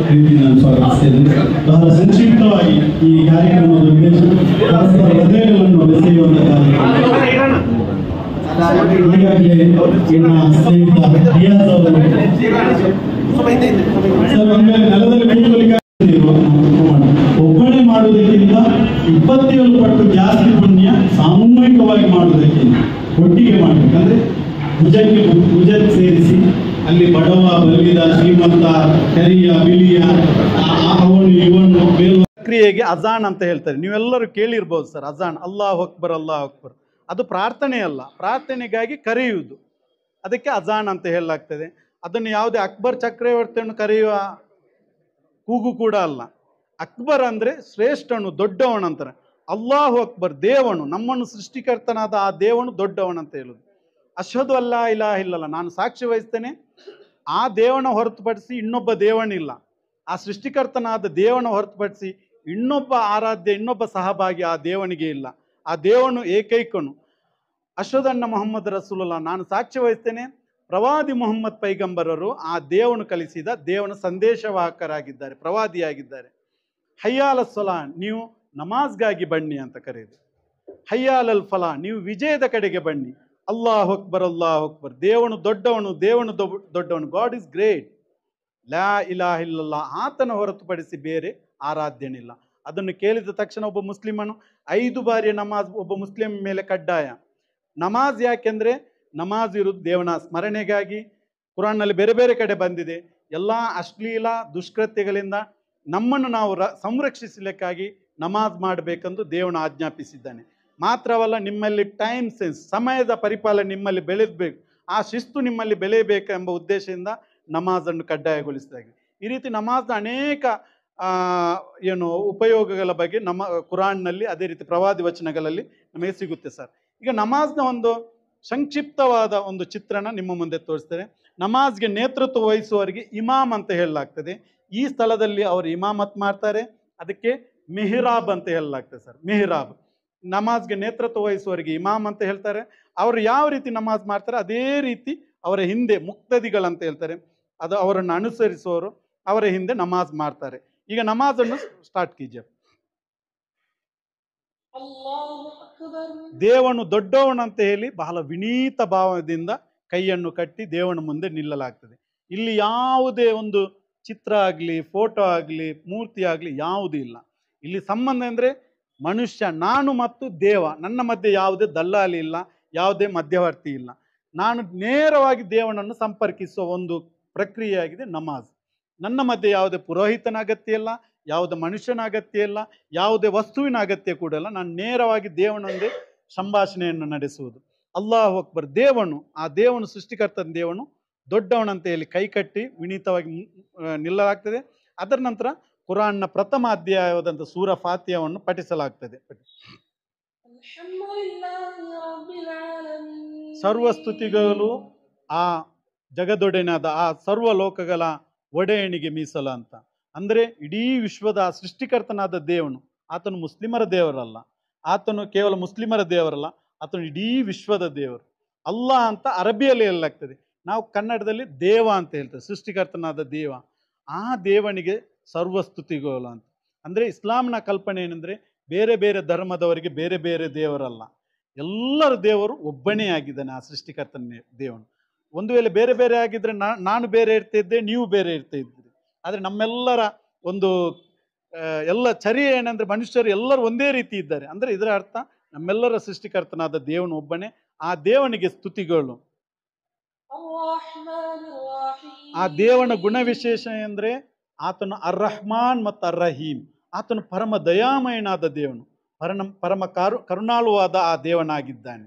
ರೀತಿ ನಾನು ಸ್ವಾಗತಿಸ್ತೇನೆ ಬಹಳ ಸಂಕ್ಷಿಪ್ತವಾಗಿ ಈ ಕಾರ್ಯಕ್ರಮದ ಉದ್ದೇಶ ಪರಸ್ಪರ ಹೃದಯಗಳನ್ನು ಬೆಸೆಯುವಂತ ಕಾರ್ಯಕ್ರಮ ಈಗಾಗಲೇ ನನ್ನ ಸ್ನೇಹಿತ ರಿಯಾಜ್ ಅವರು ಸರ್ ಒಮ್ಮೆ ನೆಲದಲ್ಲಿ ಕೂತ್ಕೊಳ್ಳಿಕ್ಕೆ ಆಗ್ತಿಲ್ವಾ? ನಾವು ಕೂತ್ಕೊಳ್ಳೋಣ. ಒಬ್ಬನೇ ಮಾಡುವುದಕ್ಕಿಂತ ಇಪ್ಪತ್ತೇಳು ಪಟ್ಟು ಜಾಸ್ತಿ ಪುಣ್ಯ ಸಾಮೂಹಿಕವಾಗಿ ಮಾಡುವುದಕ್ಕಿಂತ ಒಟ್ಟಿಗೆ ಮಾಡಬೇಕಂದ್ರೆ ಭುಜಕ್ಕೆ ಭು- ಭುಜ ಸೇರಿಸಿ ಅಲ್ಲಿ ಬಡವ ಬಲ್ಲಿದ ಶ್ರೀಮಂತ ಕರಿಯ ಬಿಳಿಯ ಆ- ಆ- ಅವನು ಇವನು ಬೇರೆ ಕ್ರಿಯೆಗೆ ಅಜಾನ್ ಅಂತ ಹೇಳ್ತಾರೆ ನೀವೆಲ್ಲರೂ ಕೇಳಿರ್ಬೋದು ಸರ್ ಅಜಾನ್ ಅಲ್ಲಾಹ್ ಅಕ್ಬರ್ ಅಲ್ಲಾಹ್ ಅಕ್ಬರ್ ಅದು ಪ್ರಾರ್ಥನೆ ಅಲ್ಲ ಪ್ರಾರ್ಥನೆಗಾಗಿ ಕರೆಯುವುದು ಅದಕ್ಕೆ ಅಜಾನ್ ಅಂತ ಹೇಳಲಾಗ್ತದೆ ಅದನ್ನು ಯಾವುದೇ ಅಕ್ಬರ್ ಚಕ್ರವರ್ತಿಯನ್ನು ಕರೆಯುವ ಕೂಗು ಕೂಡ ಅಲ್ಲ ಅಕ್ಬರ್ ಅಂದರೆ ಶ್ರೇಷ್ಠನು ದೊಡ್ಡವನು ಅಂತಾರೆ ಅಲ್ಲಾಹು ಅಕ್ಬರ್ ದೇವನು ನಮ್ಮನ್ನು ಸೃಷ್ಟಿಕರ್ತನಾದ ಆ ದೇವನು ದೊಡ್ಡವನು ಅಂತ ಹೇಳುದು ಅಶ್ವದು ಅಲ್ಲ ಇಲ್ಲ ಇಲ್ಲಲ್ಲ ನಾನು ಸಾಕ್ಷಿ ವಹಿಸ್ತೇನೆ ಆ ದೇವನ ಹೊರತುಪಡಿಸಿ ಇನ್ನೊಬ್ಬ ದೇವನಿಲ್ಲ ಆ ಸೃಷ್ಟಿಕರ್ತನಾದ ದೇವನ ಹೊರತುಪಡಿಸಿ ಇನ್ನೊಬ್ಬ ಆರಾಧ್ಯ ಇನ್ನೊಬ್ಬ ಸಹಭಾಗಿ ಆ ದೇವನಿಗೆ ಇಲ್ಲ ಆ ದೇವನು ಏಕೈಕನು ಅಶ್ವದನ್ನ ಮೊಹಮ್ಮದ್ ರಸೂಲಲ್ಲ ನಾನು ಸಾಕ್ಷ್ಯ ವಹಿಸ್ತೇನೆ ಪ್ರವಾದಿ ಮೊಹಮ್ಮದ್ ಪೈಗಂಬರರು ಆ ದೇವನು ಕಲಿಸಿದ ದೇವನ ಸಂದೇಶವಾಹಕರಾಗಿದ್ದಾರೆ ಪ್ರವಾದಿಯಾಗಿದ್ದಾರೆ ಹಯ್ಯಾಲ ಸೊಲಾ ನೀವು ನಮಾಜ್ಗಾಗಿ ಬನ್ನಿ ಅಂತ ಕರೆಯುದು ಹಯ್ಯಾಲ್ ಅಲ್ ಫಲಾ ನೀವು ವಿಜಯದ ಕಡೆಗೆ ಬನ್ನಿ ಅಲ್ಲಾಹ್ ಅಕ್ಬರ್ ಅಲ್ಲಾಹ್ ಅಕ್ಬರ್ ದೇವನು ದೊಡ್ಡವನು ದೇವನು ದೊ- ದೊಡ್ಡವನು ಗಾಡ್ ಇಸ್ ಗ್ರೇಟ್ ಲಾ ಇಲಾಹ ಇಲ್ಲಲ್ಲ ಆತನ ಹೊರತುಪಡಿಸಿ ಬೇರೆ ಆರಾಧ್ಯನಿಲ್ಲ ಅದನ್ನು ಕೇಳಿದ ತಕ್ಷಣ ಒಬ್ಬ ಮುಸ್ಲಿಮನು ಐದು ಬಾರಿಯ ನಮಾಜ್ ಒಬ್ಬ ಮುಸ್ಲಿಂ ಮೇಲೆ ಕಡ್ಡಾಯ ನಮಾಜ್ ಯಾಕೆಂದ್ರೆ ನಮಾಜ್ ಇರುವುದು ದೇವನ ಸ್ಮರಣೆಗಾಗಿ ಕುರಾನ್ನಲ್ಲಿ ಬೇರೆ ಬೇರೆ ಕಡೆ ಬಂದಿದೆ ಎಲ್ಲ ಅಶ್ಲೀಲ ದುಷ್ಕೃತ್ಯಗಳಿಂದ ನಮ್ಮನ್ನು ನಾವು ರ ಸಂರಕ್ಷಿಸಲಿಕ್ಕಾಗಿ ನಮಾಜ್ ಮಾಡಬೇಕೆಂದು ದೇವನು ಆಜ್ಞಾಪಿಸಿದ್ದಾನೆ ಮಾತ್ರವಲ್ಲ ನಿಮ್ಮಲ್ಲಿ ಟೈಮ್ ಸೆನ್ಸ್ ಸಮಯದ ಪರಿಪಾಲನೆ ನಿಮ್ಮಲ್ಲಿ ಬೆಳೆಯಬೇಕು ಆ ಶಿಸ್ತು ನಿಮ್ಮಲ್ಲಿ ಬೆಳೆಯಬೇಕೆಂಬ ಉದ್ದೇಶದಿಂದ ನಮಾಜನ್ನು ಕಡ್ಡಾಯಗೊಳಿಸಿದಾಗಿದೆ ಈ ರೀತಿ ನಮಾಜ್ನ ಅನೇಕ ಆ, ಏನು ಉಪಯೋಗಗಳ ಬಗ್ಗೆ ನಮ್ಮ ಕುರಾನ್ನಲ್ಲಿ ಅದೇ ರೀತಿ ಪ್ರವಾದಿ ವಚನಗಳಲ್ಲಿ ನಮಗೆ ಸಿಗುತ್ತೆ ಸರ್ ಈಗ ನಮಾಜ್ನ ಒಂದು ಸಂಕ್ಷಿಪ್ತವಾದ ಒಂದು ಚಿತ್ರಣ ನಿಮ್ಮ ಮುಂದೆ ತೋರಿಸ್ತೇನೆ ನಮಾಜ್ಗೆ ನೇತೃತ್ವ ವಹಿಸುವವರಿಗೆ ಇಮಾಮ್ ಅಂತ ಹೇಳಲಾಗ್ತದೆ ಈ ಸ್ಥಳದಲ್ಲಿ ಅವರು ಇಮಾಮತ್ ಮಾಡ್ತಾರೆ ಅದಕ್ಕೆ ಮೆಹರಾಬ್ ಅಂತ ಹೇಳಲಾಗ್ತದೆ ಸರ್ ಮೆಹರಾಬ್ ನಮಾಜ್ಗೆ ನೇತೃತ್ವ ವಹಿಸುವವರಿಗೆ ಇಮಾಮ್ ಅಂತ ಹೇಳ್ತಾರೆ ಅವರು ಯಾವ ರೀತಿ ನಮಾಜ್ ಮಾಡ್ತಾರೆ ಅದೇ ರೀತಿ ಅವರ ಹಿಂದೆ ಮುಕ್ತದಿಗಳಂತ ಹೇಳ್ತಾರೆ ಅದು ಅವರನ್ನು ಅನುಸರಿಸುವವರು ಅವರ ಹಿಂದೆ ನಮಾಜ್ ಮಾಡ್ತಾರೆ ಈಗ ನಮಾಜನ್ನು ಸ್ಟಾರ್ಟ್ ಕೀಜೆ ದೇವನು ದೊಡ್ಡವನಂತ ಹೇಳಿ ಬಹಳ ವಿನೀತ ಭಾವದಿಂದ ಕೈಯನ್ನು ಕಟ್ಟಿ ದೇವನ ಮುಂದೆ ನಿಲ್ಲಲಾಗ್ತದೆ ಇಲ್ಲಿ ಯಾವುದೇ ಒಂದು ಚಿತ್ರ ಆಗಲಿ ಫೋಟೋ ಆಗಲಿ ಮೂರ್ತಿ ಆಗಲಿ ಯಾವುದೂ ಇಲ್ಲ ಇಲ್ಲಿ ಸಂಬಂಧ ಅಂದರೆ ಮನುಷ್ಯ ನಾನು ಮತ್ತು ದೇವ ನನ್ನ ಮಧ್ಯೆ ಯಾವುದೇ ದಲ್ಲಾಳಿ ಇಲ್ಲ ಯಾವುದೇ ಮಧ್ಯವರ್ತಿ ಇಲ್ಲ ನಾನು ನೇರವಾಗಿ ದೇವನನ್ನು ಸಂಪರ್ಕಿಸುವ ಒಂದು ಪ್ರಕ್ರಿಯೆಯಾಗಿದೆ ನಮಾಜ್ ನನ್ನ ಮಧ್ಯೆ ಯಾವುದೇ ಪುರೋಹಿತನ ಅಗತ್ಯ ಇಲ್ಲ ಯಾವುದೇ ಮನುಷ್ಯನ ಅಗತ್ಯ ಇಲ್ಲ ಯಾವುದೇ ವಸ್ತುವಿನ ಅಗತ್ಯ ಕೂಡ ಇಲ್ಲ ನಾನು ನೇರವಾಗಿ ದೇವನೊಂದೇ ಸಂಭಾಷಣೆಯನ್ನು ನಡೆಸುವುದು ಅಲ್ಲಾಹು ಅಕ್ಬರ್ ದೇವನು ಆ ದೇವನು ಸೃಷ್ಟಿಕರ್ತನ ದೇವನು ದೊಡ್ಡವನಂತ ಹೇಳಿ ಕೈಕಟ್ಟಿ ವಿನೀತವಾಗಿ ಮು- ಆ, ನಿಲ್ಲಲಾಗ್ತದೆ ಅದರ ನಂತರ ಕುರಾನ್ನ ಪ್ರಥಮ ಅಧ್ಯಾಯವಾದಂಥ ಸೂರ ಫಾತಿಯವನ್ನು ಪಠಿಸಲಾಗ್ತದೆ ಸರ್ವಸ್ತುತಿಗಳು ಆ ಜಗದೊಡೆನಾದ ಆ ಸರ್ವ ಲೋಕಗಳ ಒಡೆಯಣಿಗೆ ಮೀಸಲು ಅಂತ ಅಂದರೆ ಇಡೀ ವಿಶ್ವದ ಆ ಸೃಷ್ಟಿಕರ್ತನಾದ ದೇವನು ಆತನು ಮುಸ್ಲಿಮರ ದೇವರಲ್ಲ ಆತನು ಕೇವಲ ಮುಸ್ಲಿಮರ ದೇವರಲ್ಲ ಆತನು ಇಡೀ ವಿಶ್ವದ ದೇವರು ಅಲ್ಲ ಅಂತ ಅರಬಿಯಲ್ಲಿ ಹೇಳಲಾಗ್ತದೆ ನಾವು ಕನ್ನಡದಲ್ಲಿ ದೇವ ಅಂತ ಹೇಳ್ತೇವೆ ಸೃಷ್ಟಿಕರ್ತನಾದ ದೇವ ಆ ದೇವನಿಗೆ ಸರ್ವಸ್ತುತಿಗಳು ಅಂತ ಅಂದರೆ ಇಸ್ಲಾಂನ ಕಲ್ಪನೆ ಏನಂದರೆ ಬೇರೆ ಬೇರೆ ಧರ್ಮದವರಿಗೆ ಬೇರೆ ಬೇರೆ ದೇವರಲ್ಲ ಎಲ್ಲರ ದೇವರು ಒಬ್ಬನೇ ಆಗಿದ್ದಾನೆ ಆ ಸೃಷ್ಟಿಕರ್ತನ ದೇವನು ಒಂದು ವೇಳೆ ಬೇರೆ ಬೇರೆ ಆಗಿದ್ರೆ ನಾ- ನಾನು ಬೇರೆ ಇರ್ತಿದ್ದೆ ನೀವು ಬೇರೆ ಇರ್ತಾ ಇದ್ದೀರಿ ಆದರೆ ನಮ್ಮೆಲ್ಲರ ಒಂದು ಆ, ಎಲ್ಲ ಚರ್ಯ ಏನಂದ್ರೆ ಮನುಷ್ಯರು ಎಲ್ಲರೂ ಒಂದೇ ರೀತಿ ಇದ್ದಾರೆ ಅಂದ್ರೆ ಇದರ ಅರ್ಥ ನಮ್ಮೆಲ್ಲರ ಸೃಷ್ಟಿಕರ್ತನಾದ ದೇವನು ಒಬ್ಬನೇ ಆ ದೇವನಿಗೆ ಸ್ತುತಿಗಳು ಆ ದೇವನ ಗುಣವಿಶೇಷ ಎಂದ್ರೆ ಆತನು ಅರ್ ರಹ್ಮಾನ್ ಮತ್ತು ಅರ್ ರಹೀಮ್ ಆತನು ಪರಮ ದಯಾಮಯನಾದ ದೇವನು ಪರಮ ಪರಮ ಕಾರು ಕರುಣಾಳುವಾದ ಆ ದೇವನಾಗಿದ್ದಾನೆ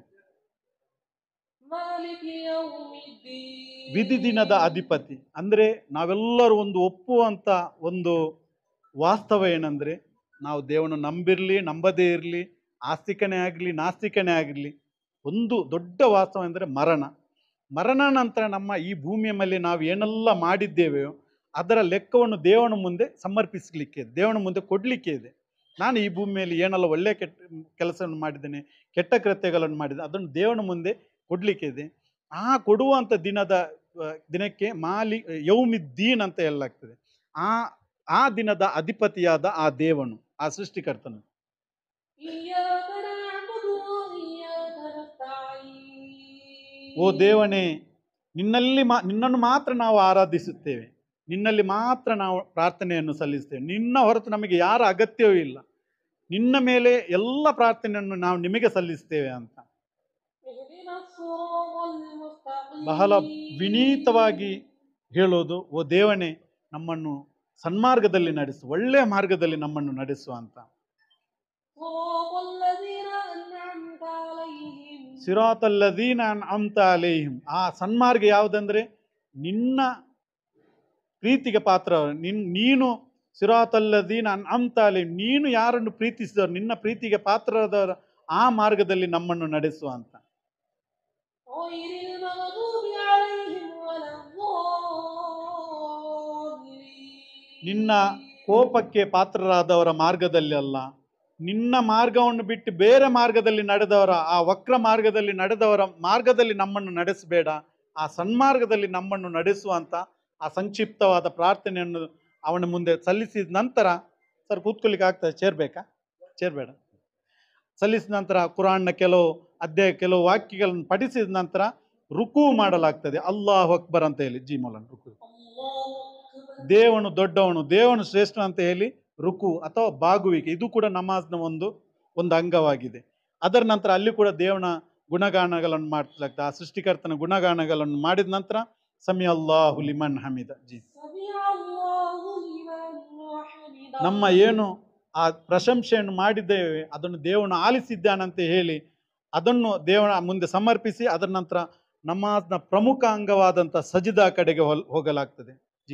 ವಿಧಿ ದಿನದ ಅಧಿಪತಿ ಅಂದ್ರೆ ನಾವೆಲ್ಲರೂ ಒಂದು ಒಪ್ಪುವಂತ ಒಂದು ವಾಸ್ತವ ಏನಂದ್ರೆ ನಾವು ದೇವನು ನಂಬಿರ್ಲಿ ನಂಬದೇ ಇರಲಿ ಆಸ್ತಿಕನೇ ಆಗಲಿ ನಾಸ್ತಿಕನೇ ಆಗಲಿ ಒಂದು ದೊಡ್ಡ ವಾಸ್ತವ ಎಂದರೆ ಮರಣ ಮರಣ ನಂತರ ನಮ್ಮ ಈ ಭೂಮಿಯ ಮೇಲೆ ನಾವು ಏನೆಲ್ಲ ಮಾಡಿದ್ದೇವೆಯೋ ಅದರ ಲೆಕ್ಕವನ್ನು ದೇವನ ಮುಂದೆ ಸಮರ್ಪಿಸಲಿಕ್ಕೆ ಇದೆ ದೇವನ ಮುಂದೆ ಕೊಡಲಿಕ್ಕೆ ಇದೆ ನಾನು ಈ ಭೂಮಿಯಲ್ಲಿ ಏನೆಲ್ಲ ಒಳ್ಳೆಯ ಕೆಟ್ಟ ಕೆಲಸವನ್ನು ಮಾಡಿದ್ದೇನೆ ಕೆಟ್ಟ ಕೃತ್ಯಗಳನ್ನು ಮಾಡಿದ್ದೇನೆ ಅದನ್ನು ದೇವನ ಮುಂದೆ ಕೊಡಲಿಕ್ಕೆ ಇದೆ ಆ ಕೊಡುವಂಥ ದಿನದ ಆ, ದಿನಕ್ಕೆ ಮಾಲಿ ಯೌಮಿದ್ದೀನ್ ಅಂತ ಹೇಳಲಾಗ್ತದೆ ಆ ಆ ದಿನದ ಅಧಿಪತಿಯಾದ ಆ ದೇವನು ಆ ಸೃಷ್ಟಿಕರ್ತನು إياك نعبد وإياك نستعين ಓ ದೇವನೇ ನಿನ್ನಲ್ಲಿ ಮಾ ನಿನ್ನನ್ನು ಮಾತ್ರ ನಾವು ಆರಾಧಿಸುತ್ತೇವೆ ನಿನ್ನಲ್ಲಿ ಮಾತ್ರ ನಾವು ಪ್ರಾರ್ಥನೆಯನ್ನು ಸಲ್ಲಿಸ್ತೇವೆ ನಿನ್ನ ಹೊರತು ನಮಗೆ ಯಾರ ಅಗತ್ಯವೂ ಇಲ್ಲ ನಿನ್ನ ಮೇಲೆ ಎಲ್ಲ ಪ್ರಾರ್ಥನೆಯನ್ನು ನಾವು ನಿಮಗೆ ಸಲ್ಲಿಸ್ತೇವೆ ಅಂತ اهدنا الصراط المستقيم ಬಹಳ ವಿನೀತವಾಗಿ ಹೇಳೋದು ಓ ದೇವನೇ ನಮ್ಮನ್ನು ಸನ್ಮಾರ್ಗದಲ್ಲಿ ನಡೆಸು ಒಳ್ಳೆಯ ಮಾರ್ಗದಲ್ಲಿ ನಮ್ಮನ್ನು ನಡೆಸು ಅಂತ صراط الذين أنعمت عليهم ಸಿರಾತಲ್ಲದೀನ ಅಮ್ತ ಅಲೇಹಿಂ ಆ ಸನ್ಮಾರ್ಗ ಯಾವುದಂದ್ರೆ ನಿನ್ನ ಪ್ರೀತಿಗೆ ಪಾತ್ರ ನಿನ್ ನೀನು ಸಿರಾತಲ್ಲದೀನ ಅಮ್ತ ಅಲೇಹಿಂ ನೀನು ಯಾರನ್ನು ಪ್ರೀತಿಸಿದವರು ನಿನ್ನ ಪ್ರೀತಿಗೆ ಪಾತ್ರರಾದವರ ಆ ಮಾರ್ಗದಲ್ಲಿ ನಮ್ಮನ್ನು ನಡೆಸು ಅಂತ غير المغضوب عليهم ولا الضالين ನಿನ್ನ ಕೋಪಕ್ಕೆ ಪಾತ್ರರಾದವರ ಮಾರ್ಗದಲ್ಲಿ ಅಲ್ಲ ನಿನ್ನ ಮಾರ್ಗವನ್ನು ಬಿಟ್ಟು ಬೇರೆ ಮಾರ್ಗದಲ್ಲಿ ನಡೆದವರ ಆ ವಕ್ರ ಮಾರ್ಗದಲ್ಲಿ ನಡೆದವರ ಮಾರ್ಗದಲ್ಲಿ ನಮ್ಮನ್ನು ನಡೆಸಬೇಡ ಆ ಸನ್ಮಾರ್ಗದಲ್ಲಿ ನಮ್ಮನ್ನು ನಡೆಸುವಂತ ಆ ಸಂಕ್ಷಿಪ್ತವಾದ ಪ್ರಾರ್ಥನೆಯನ್ನು ಅವನ ಮುಂದೆ ಸಲ್ಲಿಸಿದ ನಂತರ ಸರ್ ಕೂತ್ಕೊಳ್ಳಿಕ್ಕೆ ಆಗ್ತದೆ ಚೇರ್ಬೇಕಾ ಚೇರ್ಬೇಡ ಸಲ್ಲಿಸಿದ ನಂತರ ಕುರಾನ್ನ ಕೆಲವು ಅಧ್ಯಾಯ ಕೆಲವು ವಾಕ್ಯಗಳನ್ನು ಪಠಿಸಿದ ನಂತರ ರುಕು ಮಾಡಲಾಗ್ತದೆ ಅಲ್ಲಾಹ್ ಅಕ್ಬರ್ ಅಂತ ಹೇಳಿ ಜಿ ಮೌಲನ್ ರುಕು الله أكبر ದೇವನು ದೊಡ್ಡವನು ದೇವನು ಶ್ರೇಷ್ಠ ಅಂತ ಹೇಳಿ ರುಕು ಅಥವಾ ಬಾಗುವಿಕೆ ಇದು ಕೂಡ ನಮಾಜ್ನ ಒಂದು ಒಂದು ಅಂಗವಾಗಿದೆ ಅದರ ನಂತರ ಅಲ್ಲಿ ಕೂಡ ದೇವನ ಗುಣಗಾನಗಳನ್ನು ಮಾಡ್ಲಾಗ್ತದೆ ಆ ಸೃಷ್ಟಿಕರ್ತನ ಗುಣಗಾನಗಳನ್ನು ಮಾಡಿದ ನಂತರ ಸಮಿ ಅಲ್ಲಾಹು ಲಿಮನ್ ಹಮೀದ ಜಿ سمع الله لمن حمده ನಮ್ಮ ಏನು ಆ ಪ್ರಶಂಸೆಯನ್ನು ಮಾಡಿದ್ದೇವೆ ಅದನ್ನು ದೇವನು ಆಲಿಸಿದ್ದಾನಂತ ಹೇಳಿ ಅದನ್ನು ದೇವನ ಮುಂದೆ ಸಮರ್ಪಿಸಿ ಅದರ ನಂತರ ನಮಾಜ್ನ ಪ್ರಮುಖ ಅಂಗವಾದಂಥ ಸಜಿದಾ ಕಡೆಗೆ ಹೊಲ್- ಹೋಗಲಾಗ್ತದೆ ಜಿ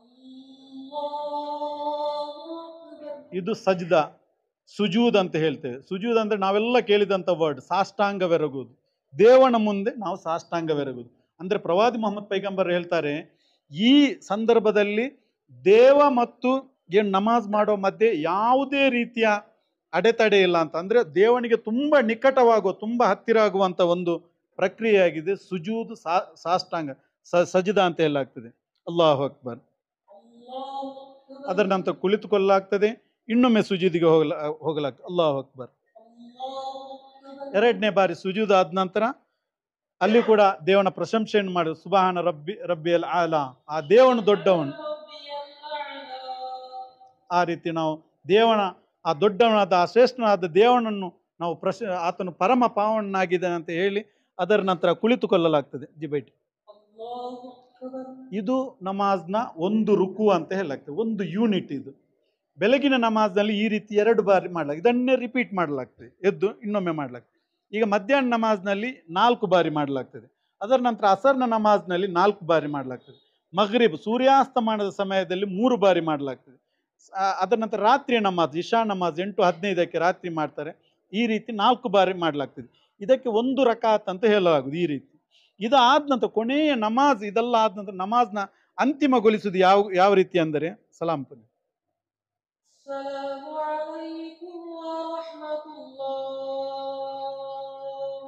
الله أكبر ಇದು ಸಜ್ದ ಸುಜೂದ್ ಅಂತ ಹೇಳ್ತೇವೆ ಸುಜೂದ್ ಅಂದ್ರೆ ನಾವೆಲ್ಲ ಕೇಳಿದಂಥ ವರ್ಡ್ ಸಾಷ್ಟಾಂಗವೆರಗುವುದು ದೇವನ ಮುಂದೆ ನಾವು ಸಾಷ್ಟಾಂಗವೆರಗುವುದು ಅಂದ್ರೆ ಪ್ರವಾದಿ ಮೊಹಮ್ಮದ್ ಪೈಗಂಬರ್ ಹೇಳ್ತಾರೆ ಈ ಸಂದರ್ಭದಲ್ಲಿ ದೇವ ಮತ್ತು ಏನು ನಮಾಜ್ ಮಾಡೋ ಮಧ್ಯೆ ಯಾವುದೇ ರೀತಿಯ ಅಡೆತಡೆ ಇಲ್ಲ ಅಂತ ಅಂದ್ರೆ ದೇವನಿಗೆ ತುಂಬಾ ನಿಕಟವಾಗುವ ತುಂಬಾ ಹತ್ತಿರ ಆಗುವಂತ ಒಂದು ಪ್ರಕ್ರಿಯೆಯಾಗಿದೆ ಸುಜೂದ್ ಸಾ ಸಾಷ್ಟಾಂಗ ಸ ಸಜಿದ ಅಂತ ಹೇಳಲಾಗ್ತದೆ ಅಲ್ಲಾಹು ಅಕ್ಬರ್ الله أكبر ಅದರ ನಂತರ ಕುಳಿತುಕೊಳ್ಳಲಾಗ್ತದೆ ಇನ್ನೊಮ್ಮೆ ಸುಜೂದಿಗೆ ಹೋಗಲ ಹೋಗಲಾಗ್ತದೆ ಅಲ್ಲಾಹು ಅಕ್ಬರ್ الله أكبر ಎರಡನೇ ಬಾರಿ ಸುಜೂದ್ ಆದ ನಂತರ ಅಲ್ಲಿ ಕೂಡ ದೇವನ ಪ್ರಶಂಸೆಯನ್ನು ಮಾಡಿ ಸುಬಹಾನ ರಬ್ಬಿ ರಬ್ಬಿ ಅಲ್ ಆಲಾ ಆ ದೇವನು ದೊಡ್ಡವನು ربي الأعلى ಆ ರೀತಿ ನಾವು ದೇವನ ಆ ದೊಡ್ಡವನಾದ ಆ ಶ್ರೇಷ್ಠನಾದ ದೇವನನ್ನು ನಾವು ಪ್ರಶ ಆತನು ಪರಮ ಪಾವನಾಗಿದ್ದಾನೆ ಅಂತ ಹೇಳಿ ಅದರ ನಂತರ ಕುಳಿತುಕೊಳ್ಳಲಾಗ್ತದೆ ಜಿಬೈಟಿ الله أكبر ಇದು ನಮಾಜ್ನ ಒಂದು ರುಕು ಅಂತ ಹೇಳಲಾಗ್ತದೆ ಒಂದು ಯೂನಿಟ್ ಇದು ಬೆಳಗಿನ ನಮಾಜ್ನಲ್ಲಿ ಈ ರೀತಿ ಎರಡು ಬಾರಿ ಮಾಡಲಾಗ್ತದೆ ಇದನ್ನೇ ರಿಪೀಟ್ ಮಾಡಲಾಗ್ತದೆ ಎದ್ದು ಇನ್ನೊಮ್ಮೆ ಮಾಡಲಾಗ್ತದೆ ಈಗ ಮಧ್ಯಾಹ್ನ ನಮಾಜ್ನಲ್ಲಿ ನಾಲ್ಕು ಬಾರಿ ಮಾಡಲಾಗ್ತದೆ ಅದರ ನಂತರ ಅಸರ್ನ ನಮಾಜ್ನಲ್ಲಿ ನಾಲ್ಕು ಬಾರಿ ಮಾಡಲಾಗ್ತದೆ ಮಗ್ರಿಬ್ ಸೂರ್ಯಾಸ್ತಮಾನದ ಸಮಯದಲ್ಲಿ ಮೂರು ಬಾರಿ ಮಾಡಲಾಗ್ತದೆ ಆ- ಅದರ ನಂತರ ರಾತ್ರಿಯ ನಮಾಜ್ ಇಶಾ ನಮಾಜ್ ಎಂಟು ಹದಿನೈದಕ್ಕೆ ರಾತ್ರಿ ಮಾಡ್ತಾರೆ ಈ ರೀತಿ ನಾಲ್ಕು ಬಾರಿ ಮಾಡಲಾಗ್ತದೆ ಇದಕ್ಕೆ ಒಂದು ರಕಾತ್ ಅಂತ ಹೇಳಲಾಗುದು ಈ ರೀತಿ ಇದಾದ ನಂತರ ಕೊನೆಯ ನಮಾಜ್ ಇದೆಲ್ಲ ಆದ ನಂತರ ನಮಾಜ್ನ ಅಂತಿಮಗೊಳಿಸುವುದು ಯಾವ ಯಾವ ರೀತಿ ಅಂದರೆ ಸಲಾಂ ಪುನಿ السلام عليكم ورحمة الله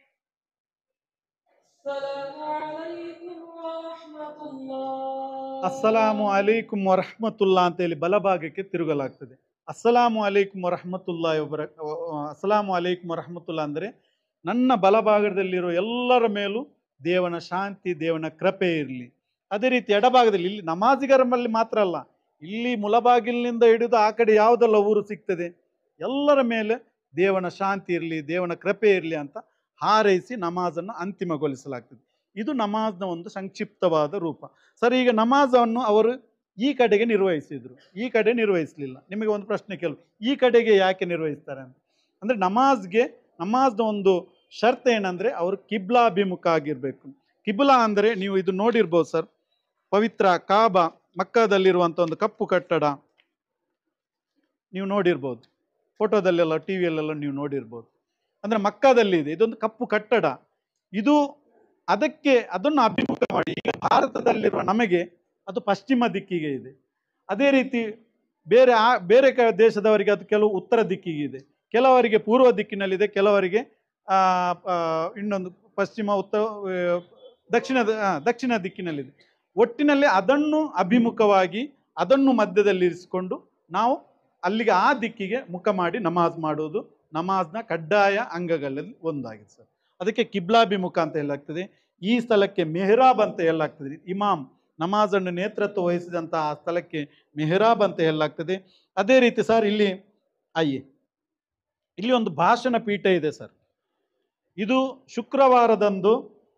السلام عليكم ورحمة الله ಅಸ್ಸಲಾಮು ಅಲೈಕುಂ ವರಹಮತುಲ್ಲಾ ಅಂತ ಹೇಳಿ ಬಲಭಾಗಕ್ಕೆ ತಿರುಗಲಾಗ್ತದೆ ಅಸ್ಸಲಾಮು ಅಲೈಕುಂ ವರಹಮತುಲ್ಲಾ ಒಬ್ಬರ ಅಸ್ಸಲಾಮು ಅಲೈಕುಂ ವರಹಮತುಲ್ಲಾ ಅಂದರೆ ನನ್ನ ಬಲಭಾಗದಲ್ಲಿರೋ ಎಲ್ಲರ ಮೇಲೂ ದೇವನ ಶಾಂತಿ ದೇವನ ಕೃಪೆ ಇರಲಿ ಅದೇ ರೀತಿ ಎಡಭಾಗದಲ್ಲಿ ಇಲ್ಲಿ ನಮಾಜಿಗರಲ್ಲಿ ಮಾತ್ರ ಅಲ್ಲ ಇಲ್ಲಿ ಮುಲಬಾಗಿಲಿನಿಂದ ಹಿಡಿದು ಆ ಕಡೆ ಯಾವುದೆಲ್ಲ ಊರು ಸಿಗ್ತದೆ ಎಲ್ಲರ ಮೇಲೆ ದೇವನ ಶಾಂತಿ ಇರಲಿ ದೇವನ ಕೃಪೆ ಇರಲಿ ಅಂತ ಹಾರೈಸಿ ನಮಾಜನ್ನು ಅಂತಿಮಗೊಳಿಸಲಾಗ್ತದೆ ಇದು ನಮಾಜ್ನ ಒಂದು ಸಂಕ್ಷಿಪ್ತವಾದ ರೂಪ ಸರ್ ಈಗ ನಮಾಜನ್ನು ಅವರು ಈ ಕಡೆಗೆ ನಿರ್ವಹಿಸಿದ್ರು ಈ ಕಡೆ ನಿರ್ವಹಿಸಲಿಲ್ಲ ನಿಮಗೆ ಒಂದು ಪ್ರಶ್ನೆ ಕೇಳು ಈ ಕಡೆಗೆ ಯಾಕೆ ನಿರ್ವಹಿಸ್ತಾರೆ ಅಂತ ಅಂದರೆ ನಮಾಜ್ಗೆ ನಮಾಜ್ನ ಒಂದು ಶರ್ತ್ ಏನಂದರೆ ಅವರು ಕಿಬ್ಲಾಭಿಮುಖ ಆಗಿರಬೇಕು ಕಿಬ್ಲಾ ಅಂದರೆ ನೀವು ಇದು ನೋಡಿರ್ಬೋದು ಸರ್ ಪವಿತ್ರ ಕಾಬಾ ಮಕ್ಕದಲ್ಲಿರುವಂಥ ಒಂದು ಕಪ್ಪು ಕಟ್ಟಡ ನೀವು ನೋಡಿರ್ಬೋದು ಫೋಟೋದಲ್ಲೆಲ್ಲ ಟಿ ವಿಯಲ್ಲೆಲ್ಲ ನೀವು ನೋಡಿರ್ಬೋದು ಅಂದರೆ ಮಕ್ಕದಲ್ಲಿ ಇದೆ ಇದೊಂದು ಕಪ್ಪು ಕಟ್ಟಡ ಇದು ಅದಕ್ಕೆ ಅದನ್ನು ಅಭಿಮುಖ ಮಾಡಿ ಈಗ ಭಾರತದಲ್ಲಿರುವ ನಮಗೆ ಅದು ಪಶ್ಚಿಮ ದಿಕ್ಕಿಗೆ ಇದೆ ಅದೇ ರೀತಿ ಬೇರೆ ಆ ಬೇರೆ ಕ ದೇಶದವರಿಗೆ ಅದು ಕೆಲವು ಉತ್ತರ ದಿಕ್ಕಿಗೆ ಇದೆ ಕೆಲವರಿಗೆ ಪೂರ್ವ ದಿಕ್ಕಿನಲ್ಲಿದೆ ಕೆಲವರಿಗೆ ಆ, ಆ, ಇನ್ನೊಂದು ಪಶ್ಚಿಮ ಉತ್ತರ ಆ, ದಕ್ಷಿಣದ ಆ, ದಕ್ಷಿಣ ದಿಕ್ಕಿನಲ್ಲಿದೆ ಒಟ್ಟಿನಲ್ಲಿ ಅದನ್ನು ಅಭಿಮುಖವಾಗಿ ಅದನ್ನು ಮಧ್ಯದಲ್ಲಿ ಇರಿಸಿಕೊಂಡು ನಾವು ಅಲ್ಲಿಗೆ ಆ ದಿಕ್ಕಿಗೆ ಮುಖ ಮಾಡಿ ನಮಾಜ್ ಮಾಡುವುದು ನಮಾಜ್ನ ಕಡ್ಡಾಯ ಅಂಗಗಳಲ್ಲಿ ಒಂದಾಗಿದೆ ಸರ್ ಅದಕ್ಕೆ ಕಿಬ್ಲಾಭಿಮುಖ ಅಂತ ಹೇಳಲಾಗ್ತದೆ ಈ ಸ್ಥಳಕ್ಕೆ ಮೆಹರಾಬ್ ಅಂತ ಹೇಳಲಾಗ್ತದೆ ಇಮಾಮ್ ನಮಾಜನ್ನು ನೇತೃತ್ವ ವಹಿಸಿದಂಥ ಆ ಸ್ಥಳಕ್ಕೆ ಮೆಹರಾಬ್ ಅಂತ ಹೇಳಲಾಗ್ತದೆ ಅದೇ ರೀತಿ ಸರ್ ಇಲ್ಲಿ ಅಯ್ಯೆ ಇಲ್ಲಿ ಒಂದು ಭಾಷಣ ಪೀಠ ಇದೆ ಸರ್ ಇದು ಶುಕ್ರವಾರದಂದು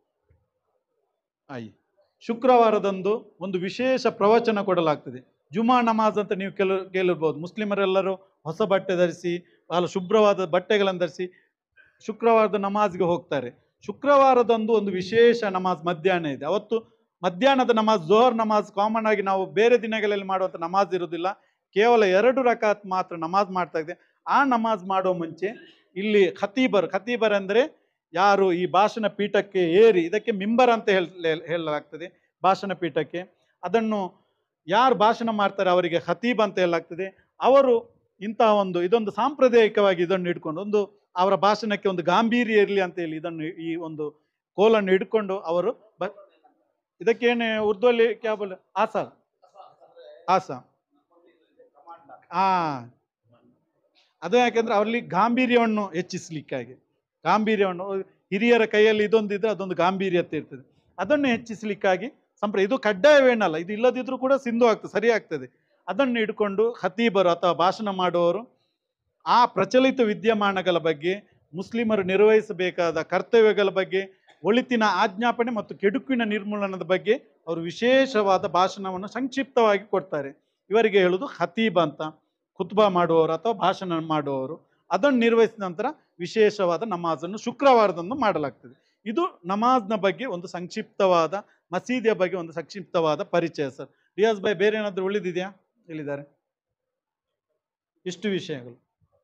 ಆಯಿ ಶುಕ್ರವಾರದಂದು ಒಂದು ವಿಶೇಷ ಪ್ರವಚನ ಕೊಡಲಾಗ್ತದೆ ಜುಮಾ ನಮಾಜ್ ಅಂತ ನೀವು ಕೆಲ ಕೇಳಿರ್ಬೋದು ಮುಸ್ಲಿಮರೆಲ್ಲರೂ ಹೊಸ ಬಟ್ಟೆ ಧರಿಸಿ ಬಹಳ ಶುಭ್ರವಾದ ಬಟ್ಟೆಗಳನ್ನು ಧರಿಸಿ ಶುಕ್ರವಾರದ ನಮಾಜ್ಗೆ ಹೋಗ್ತಾರೆ ಶುಕ್ರವಾರದಂದು ಒಂದು ವಿಶೇಷ ನಮಾಜ್ ಮಧ್ಯಾಹ್ನ ಇದೆ ಅವತ್ತು ಮಧ್ಯಾಹ್ನದ ನಮಾಜ್ ಜೋಹರ್ ನಮಾಜ್ ಕಾಮನ್ ಆಗಿ ನಾವು ಬೇರೆ ದಿನಗಳಲ್ಲಿ ಮಾಡುವಂಥ ನಮಾಜ್ ಇರುವುದಿಲ್ಲ ಕೇವಲ ಎರಡು ರಕಾತ್ ಮಾತ್ರ ನಮಾಜ್ ಮಾಡ್ತಾ ಇದೆ ಆ ನಮಾಜ್ ಮಾಡೋ ಮುಂಚೆ ಇಲ್ಲಿ ಖತೀಬರ್ ಖತೀಬರ್ ಅಂದರೆ ಯಾರು ಈ ಭಾಷಣ ಪೀಠಕ್ಕೆ ಏರಿ ಇದಕ್ಕೆ ಮಿಂಬರ್ ಅಂತ ಹೇಳ ಹೇಳಲಾಗ್ತದೆ ಭಾಷಣ ಪೀಠಕ್ಕೆ ಅದನ್ನು ಯಾರು ಭಾಷಣ ಮಾಡ್ತಾರೆ ಅವರಿಗೆ ಖತೀಬ್ ಅಂತ ಹೇಳಲಾಗ್ತದೆ ಅವರು ಇಂತಹ ಒಂದು ಇದೊಂದು ಸಾಂಪ್ರದಾಯಿಕವಾಗಿ ಇದನ್ನು ಹಿಡ್ಕೊಂಡು ಒಂದು ಅವರ ಭಾಷಣಕ್ಕೆ ಒಂದು ಗಾಂಭೀರ್ಯ ಇರಲಿ ಅಂತ ಹೇಳಿ ಇದನ್ನು ಈ ಒಂದು ಕೋಲನ್ನು ಹಿಡ್ಕೊಂಡು ಅವರು ಬ ಇದಕ್ಕೇನು ಉರ್ದುವಲ್ಲಿ ಕ್ಯಾಬಲ್ ಆಸ ಆಸ ಆ ಅದು ಯಾಕೆಂದ್ರೆ ಅವರಲ್ಲಿ ಗಾಂಭೀರ್ಯವನ್ನು ಹೆಚ್ಚಿಸ್ಲಿಕ್ಕಾಗಿ ಗಾಂಭೀರ್ಯವನ್ನು ಹಿರಿಯರ ಕೈಯಲ್ಲಿ ಇದೊಂದಿದ್ರೆ ಅದೊಂದು ಗಾಂಭೀರ್ಯತೆ ಇರ್ತದೆ ಅದನ್ನು ಹೆಚ್ಚಿಸಲಿಕ್ಕಾಗಿ ಸಂಪ್ರ ಇದು ಕಡ್ಡಾಯವೇನಲ್ಲ ಇದು ಇಲ್ಲದಿದ್ರೂ ಕೂಡ ಸಿಂಧು ಆಗ್ತದೆ ಸರಿ ಆಗ್ತದೆ ಅದನ್ನು ಹಿಡ್ಕೊಂಡು ಖತೀಬರು ಅಥವಾ ಭಾಷಣ ಮಾಡುವವರು ಆ ಪ್ರಚಲಿತ ವಿದ್ಯಮಾನಗಳ ಬಗ್ಗೆ ಮುಸ್ಲಿಮರು ನಿರ್ವಹಿಸಬೇಕಾದ ಕರ್ತವ್ಯಗಳ ಬಗ್ಗೆ ಒಳಿತಿನ ಆಜ್ಞಾಪನೆ ಮತ್ತು ಕೆಡುಕಿನ ನಿರ್ಮೂಲನದ ಬಗ್ಗೆ ಅವರು ವಿಶೇಷವಾದ ಭಾಷಣವನ್ನು ಸಂಕ್ಷಿಪ್ತವಾಗಿ ಕೊಡ್ತಾರೆ ಇವರಿಗೆ ಹೇಳುವುದು ಖತೀಬ್ ಅಂತ ಖುತ್ಬಾ ಮಾಡುವವರು ಅಥವಾ ಭಾಷಣ ಮಾಡುವವರು ಅದನ್ನು ನಿರ್ವಹಿಸಿದ ನಂತರ ವಿಶೇಷವಾದ ನಮಾಜನ್ನು ಶುಕ್ರವಾರದಂದು ಮಾಡಲಾಗ್ತದೆ ಇದು ನಮಾಜ್ನ ಬಗ್ಗೆ ಒಂದು ಸಂಕ್ಷಿಪ್ತವಾದ ಮಸೀದಿಯ ಬಗ್ಗೆ ಒಂದು ಸಂಕ್ಷಿಪ್ತವಾದ ಪರಿಚಯ ಸರ್ ರಿಯಾಜ್ ಭಾಯ್ ಬೇರೆ ಏನಾದರೂ ಉಳಿದಿದೆಯಾ ಹೇಳಿದ್ದಾರೆ ಇಷ್ಟು ವಿಷಯಗಳು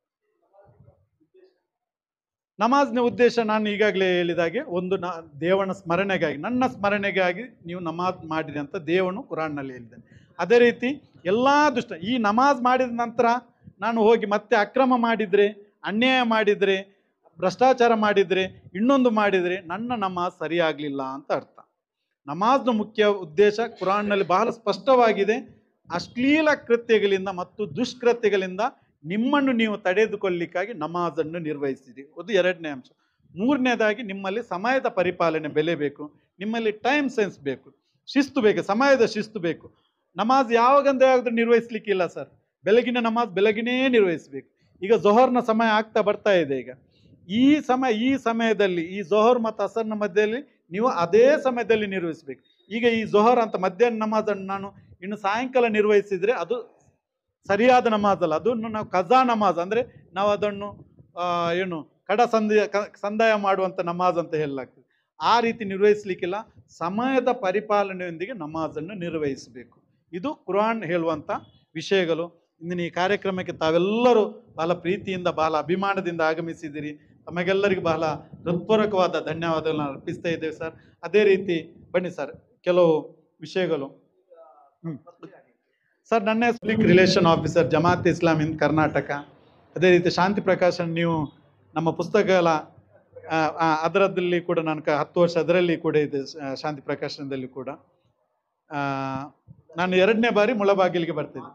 ನಮಾಜ್ನ ಉದ್ದೇಶ ನಾನು ಈಗಾಗಲೇ ಹೇಳಿದಾಗೆ ಒಂದು ನ ದೇವನ ಸ್ಮರಣೆಗಾಗಿ ನನ್ನ ಸ್ಮರಣೆಗಾಗಿ ನೀವು ನಮಾಜ್ ಮಾಡಿರಿ ಅಂತ ದೇವನು ಕುರಾನ್ನಲ್ಲಿ ಹೇಳಿದ್ದಾನೆ ಅದೇ ರೀತಿ ಎಲ್ಲ ದುಷ್ಟ ಈ ನಮಾಜ್ ಮಾಡಿದ ನಂತರ ನಾನು ಹೋಗಿ ಮತ್ತೆ ಅಕ್ರಮ ಮಾಡಿದರೆ ಅನ್ಯಾಯ ಮಾಡಿದರೆ ಭ್ರಷ್ಟಾಚಾರ ಮಾಡಿದರೆ ಇನ್ನೊಂದು ಮಾಡಿದರೆ ನನ್ನ ನಮಾಜ್ ಸರಿಯಾಗಲಿಲ್ಲ ಅಂತ ಅರ್ಥ ನಮಾಜ್ನ ಮುಖ್ಯ ಉದ್ದೇಶ ಕುರಾನ್ನಲ್ಲಿ ಬಹಳ ಸ್ಪಷ್ಟವಾಗಿದೆ ಅಶ್ಲೀಲ ಕೃತ್ಯಗಳಿಂದ ಮತ್ತು ದುಷ್ಕೃತ್ಯಗಳಿಂದ ನಿಮ್ಮನ್ನು ನೀವು ತಡೆದುಕೊಳ್ಳಿಕ್ಕಾಗಿ ನಮಾಜನ್ನು ನಿರ್ವಹಿಸಿರಿ ಅದು ಎರಡನೇ ಅಂಶ ಮೂರನೇದಾಗಿ ನಿಮ್ಮಲ್ಲಿ ಸಮಯದ ಪರಿಪಾಲನೆ ಬೆಲೆ ಬೇಕು ನಿಮ್ಮಲ್ಲಿ ಟೈಮ್ ಸೆನ್ಸ್ ಬೇಕು ಶಿಸ್ತು ಬೇಕು ಸಮಯದ ಶಿಸ್ತು ಬೇಕು ನಮಾಜ್ ಯಾವಾಗಂದ್ರೆ ಯಾವಾಗಲೂ ನಿರ್ವಹಿಸ್ಲಿಕ್ಕಿಲ್ಲ ಸರ್ ಬೆಳಗಿನ ನಮಾಜ್ ಬೆಳಗಿನೇ ನಿರ್ವಹಿಸಬೇಕು ಈಗ ಜೊಹರ್ನ ಸಮಯ ಆಗ್ತಾ ಬರ್ತಾ ಇದೆ ಈಗ ಈ ಸಮಯ ಈ ಸಮಯದಲ್ಲಿ ಈ ಜೊಹರ್ ಮತ್ತು ಅಸರ್ನ ಮಧ್ಯದಲ್ಲಿ ನೀವು ಅದೇ ಸಮಯದಲ್ಲಿ ನಿರ್ವಹಿಸಬೇಕು ಈಗ ಈ ಜೊಹರ್ ಅಂತ ಮಧ್ಯಾಹ್ನ ನಮಾಜನ್ನು ನಾನು ಇನ್ನು ಸಾಯಂಕಾಲ ನಿರ್ವಹಿಸಿದರೆ ಅದು ಸರಿಯಾದ ನಮಾಜ್ ಅಲ್ಲ ಅದನ್ನು ನಾವು ಕಜಾ ನಮಾಜ್ ಅಂದರೆ ನಾವು ಅದನ್ನು ಆ, ಏನು ಕಡ ಸಂದಯ ಕ- ಸಂದಾಯ ಮಾಡುವಂಥ ನಮಾಜ್ ಅಂತ ಹೇಳಲಾಗ್ತದೆ ಆ ರೀತಿ ನಿರ್ವಹಿಸಲಿಕ್ಕಿಲ್ಲ ಸಮಯದ ಪರಿಪಾಲನೆಯೊಂದಿಗೆ ನಮಾಜನ್ನು ನಿರ್ವಹಿಸಬೇಕು ಇದು ಕುರಾನ್ ಹೇಳುವಂಥ ವಿಷಯಗಳು ಇಂದಿನ ಈ ಕಾರ್ಯಕ್ರಮಕ್ಕೆ ತಾವೆಲ್ಲರೂ ಬಹಳ ಪ್ರೀತಿಯಿಂದ ಬಹಳ ಅಭಿಮಾನದಿಂದ ಆಗಮಿಸಿದ್ದೀರಿ ತಮಗೆಲ್ಲರಿಗೂ ಬಹಳ ಹೃತ್ಪೂರ್ವಕವಾದ ಧನ್ಯವಾದಗಳನ್ನು ಅರ್ಪಿಸ್ತಾ ಇದ್ದೇವೆ ಸರ್ ಅದೇ ರೀತಿ ಬನ್ನಿ ಸರ್ ಕೆಲವು ವಿಷಯಗಳು ಹ್ಮ್. ಸರ್ ನನ್ನ public relation officer Jamaat Islam in Karnataka ಅದೇ ರೀತಿ ಶಾಂತಿ ಪ್ರಕಾಶನ್ ನೀವು ನಮ್ಮ ಪುಸ್ತಕಗಳ ಆ, ಆ, ಅದರದಲ್ಲಿ ಕೂಡ ನಾನು ಕ- ಹತ್ತು ವರ್ಷ ಅದರಲ್ಲಿ ಕೂಡ ಇದೆ ಆ, ಶಾಂತಿ ಪ್ರಕಾಶನದಲ್ಲಿ ಕೂಡ ಆ, ನಾನು ಎರಡನೇ ಬಾರಿ ಮುಳಬಾಗಿಲಿಗೆ ಬರ್ತಿದ್ದೆ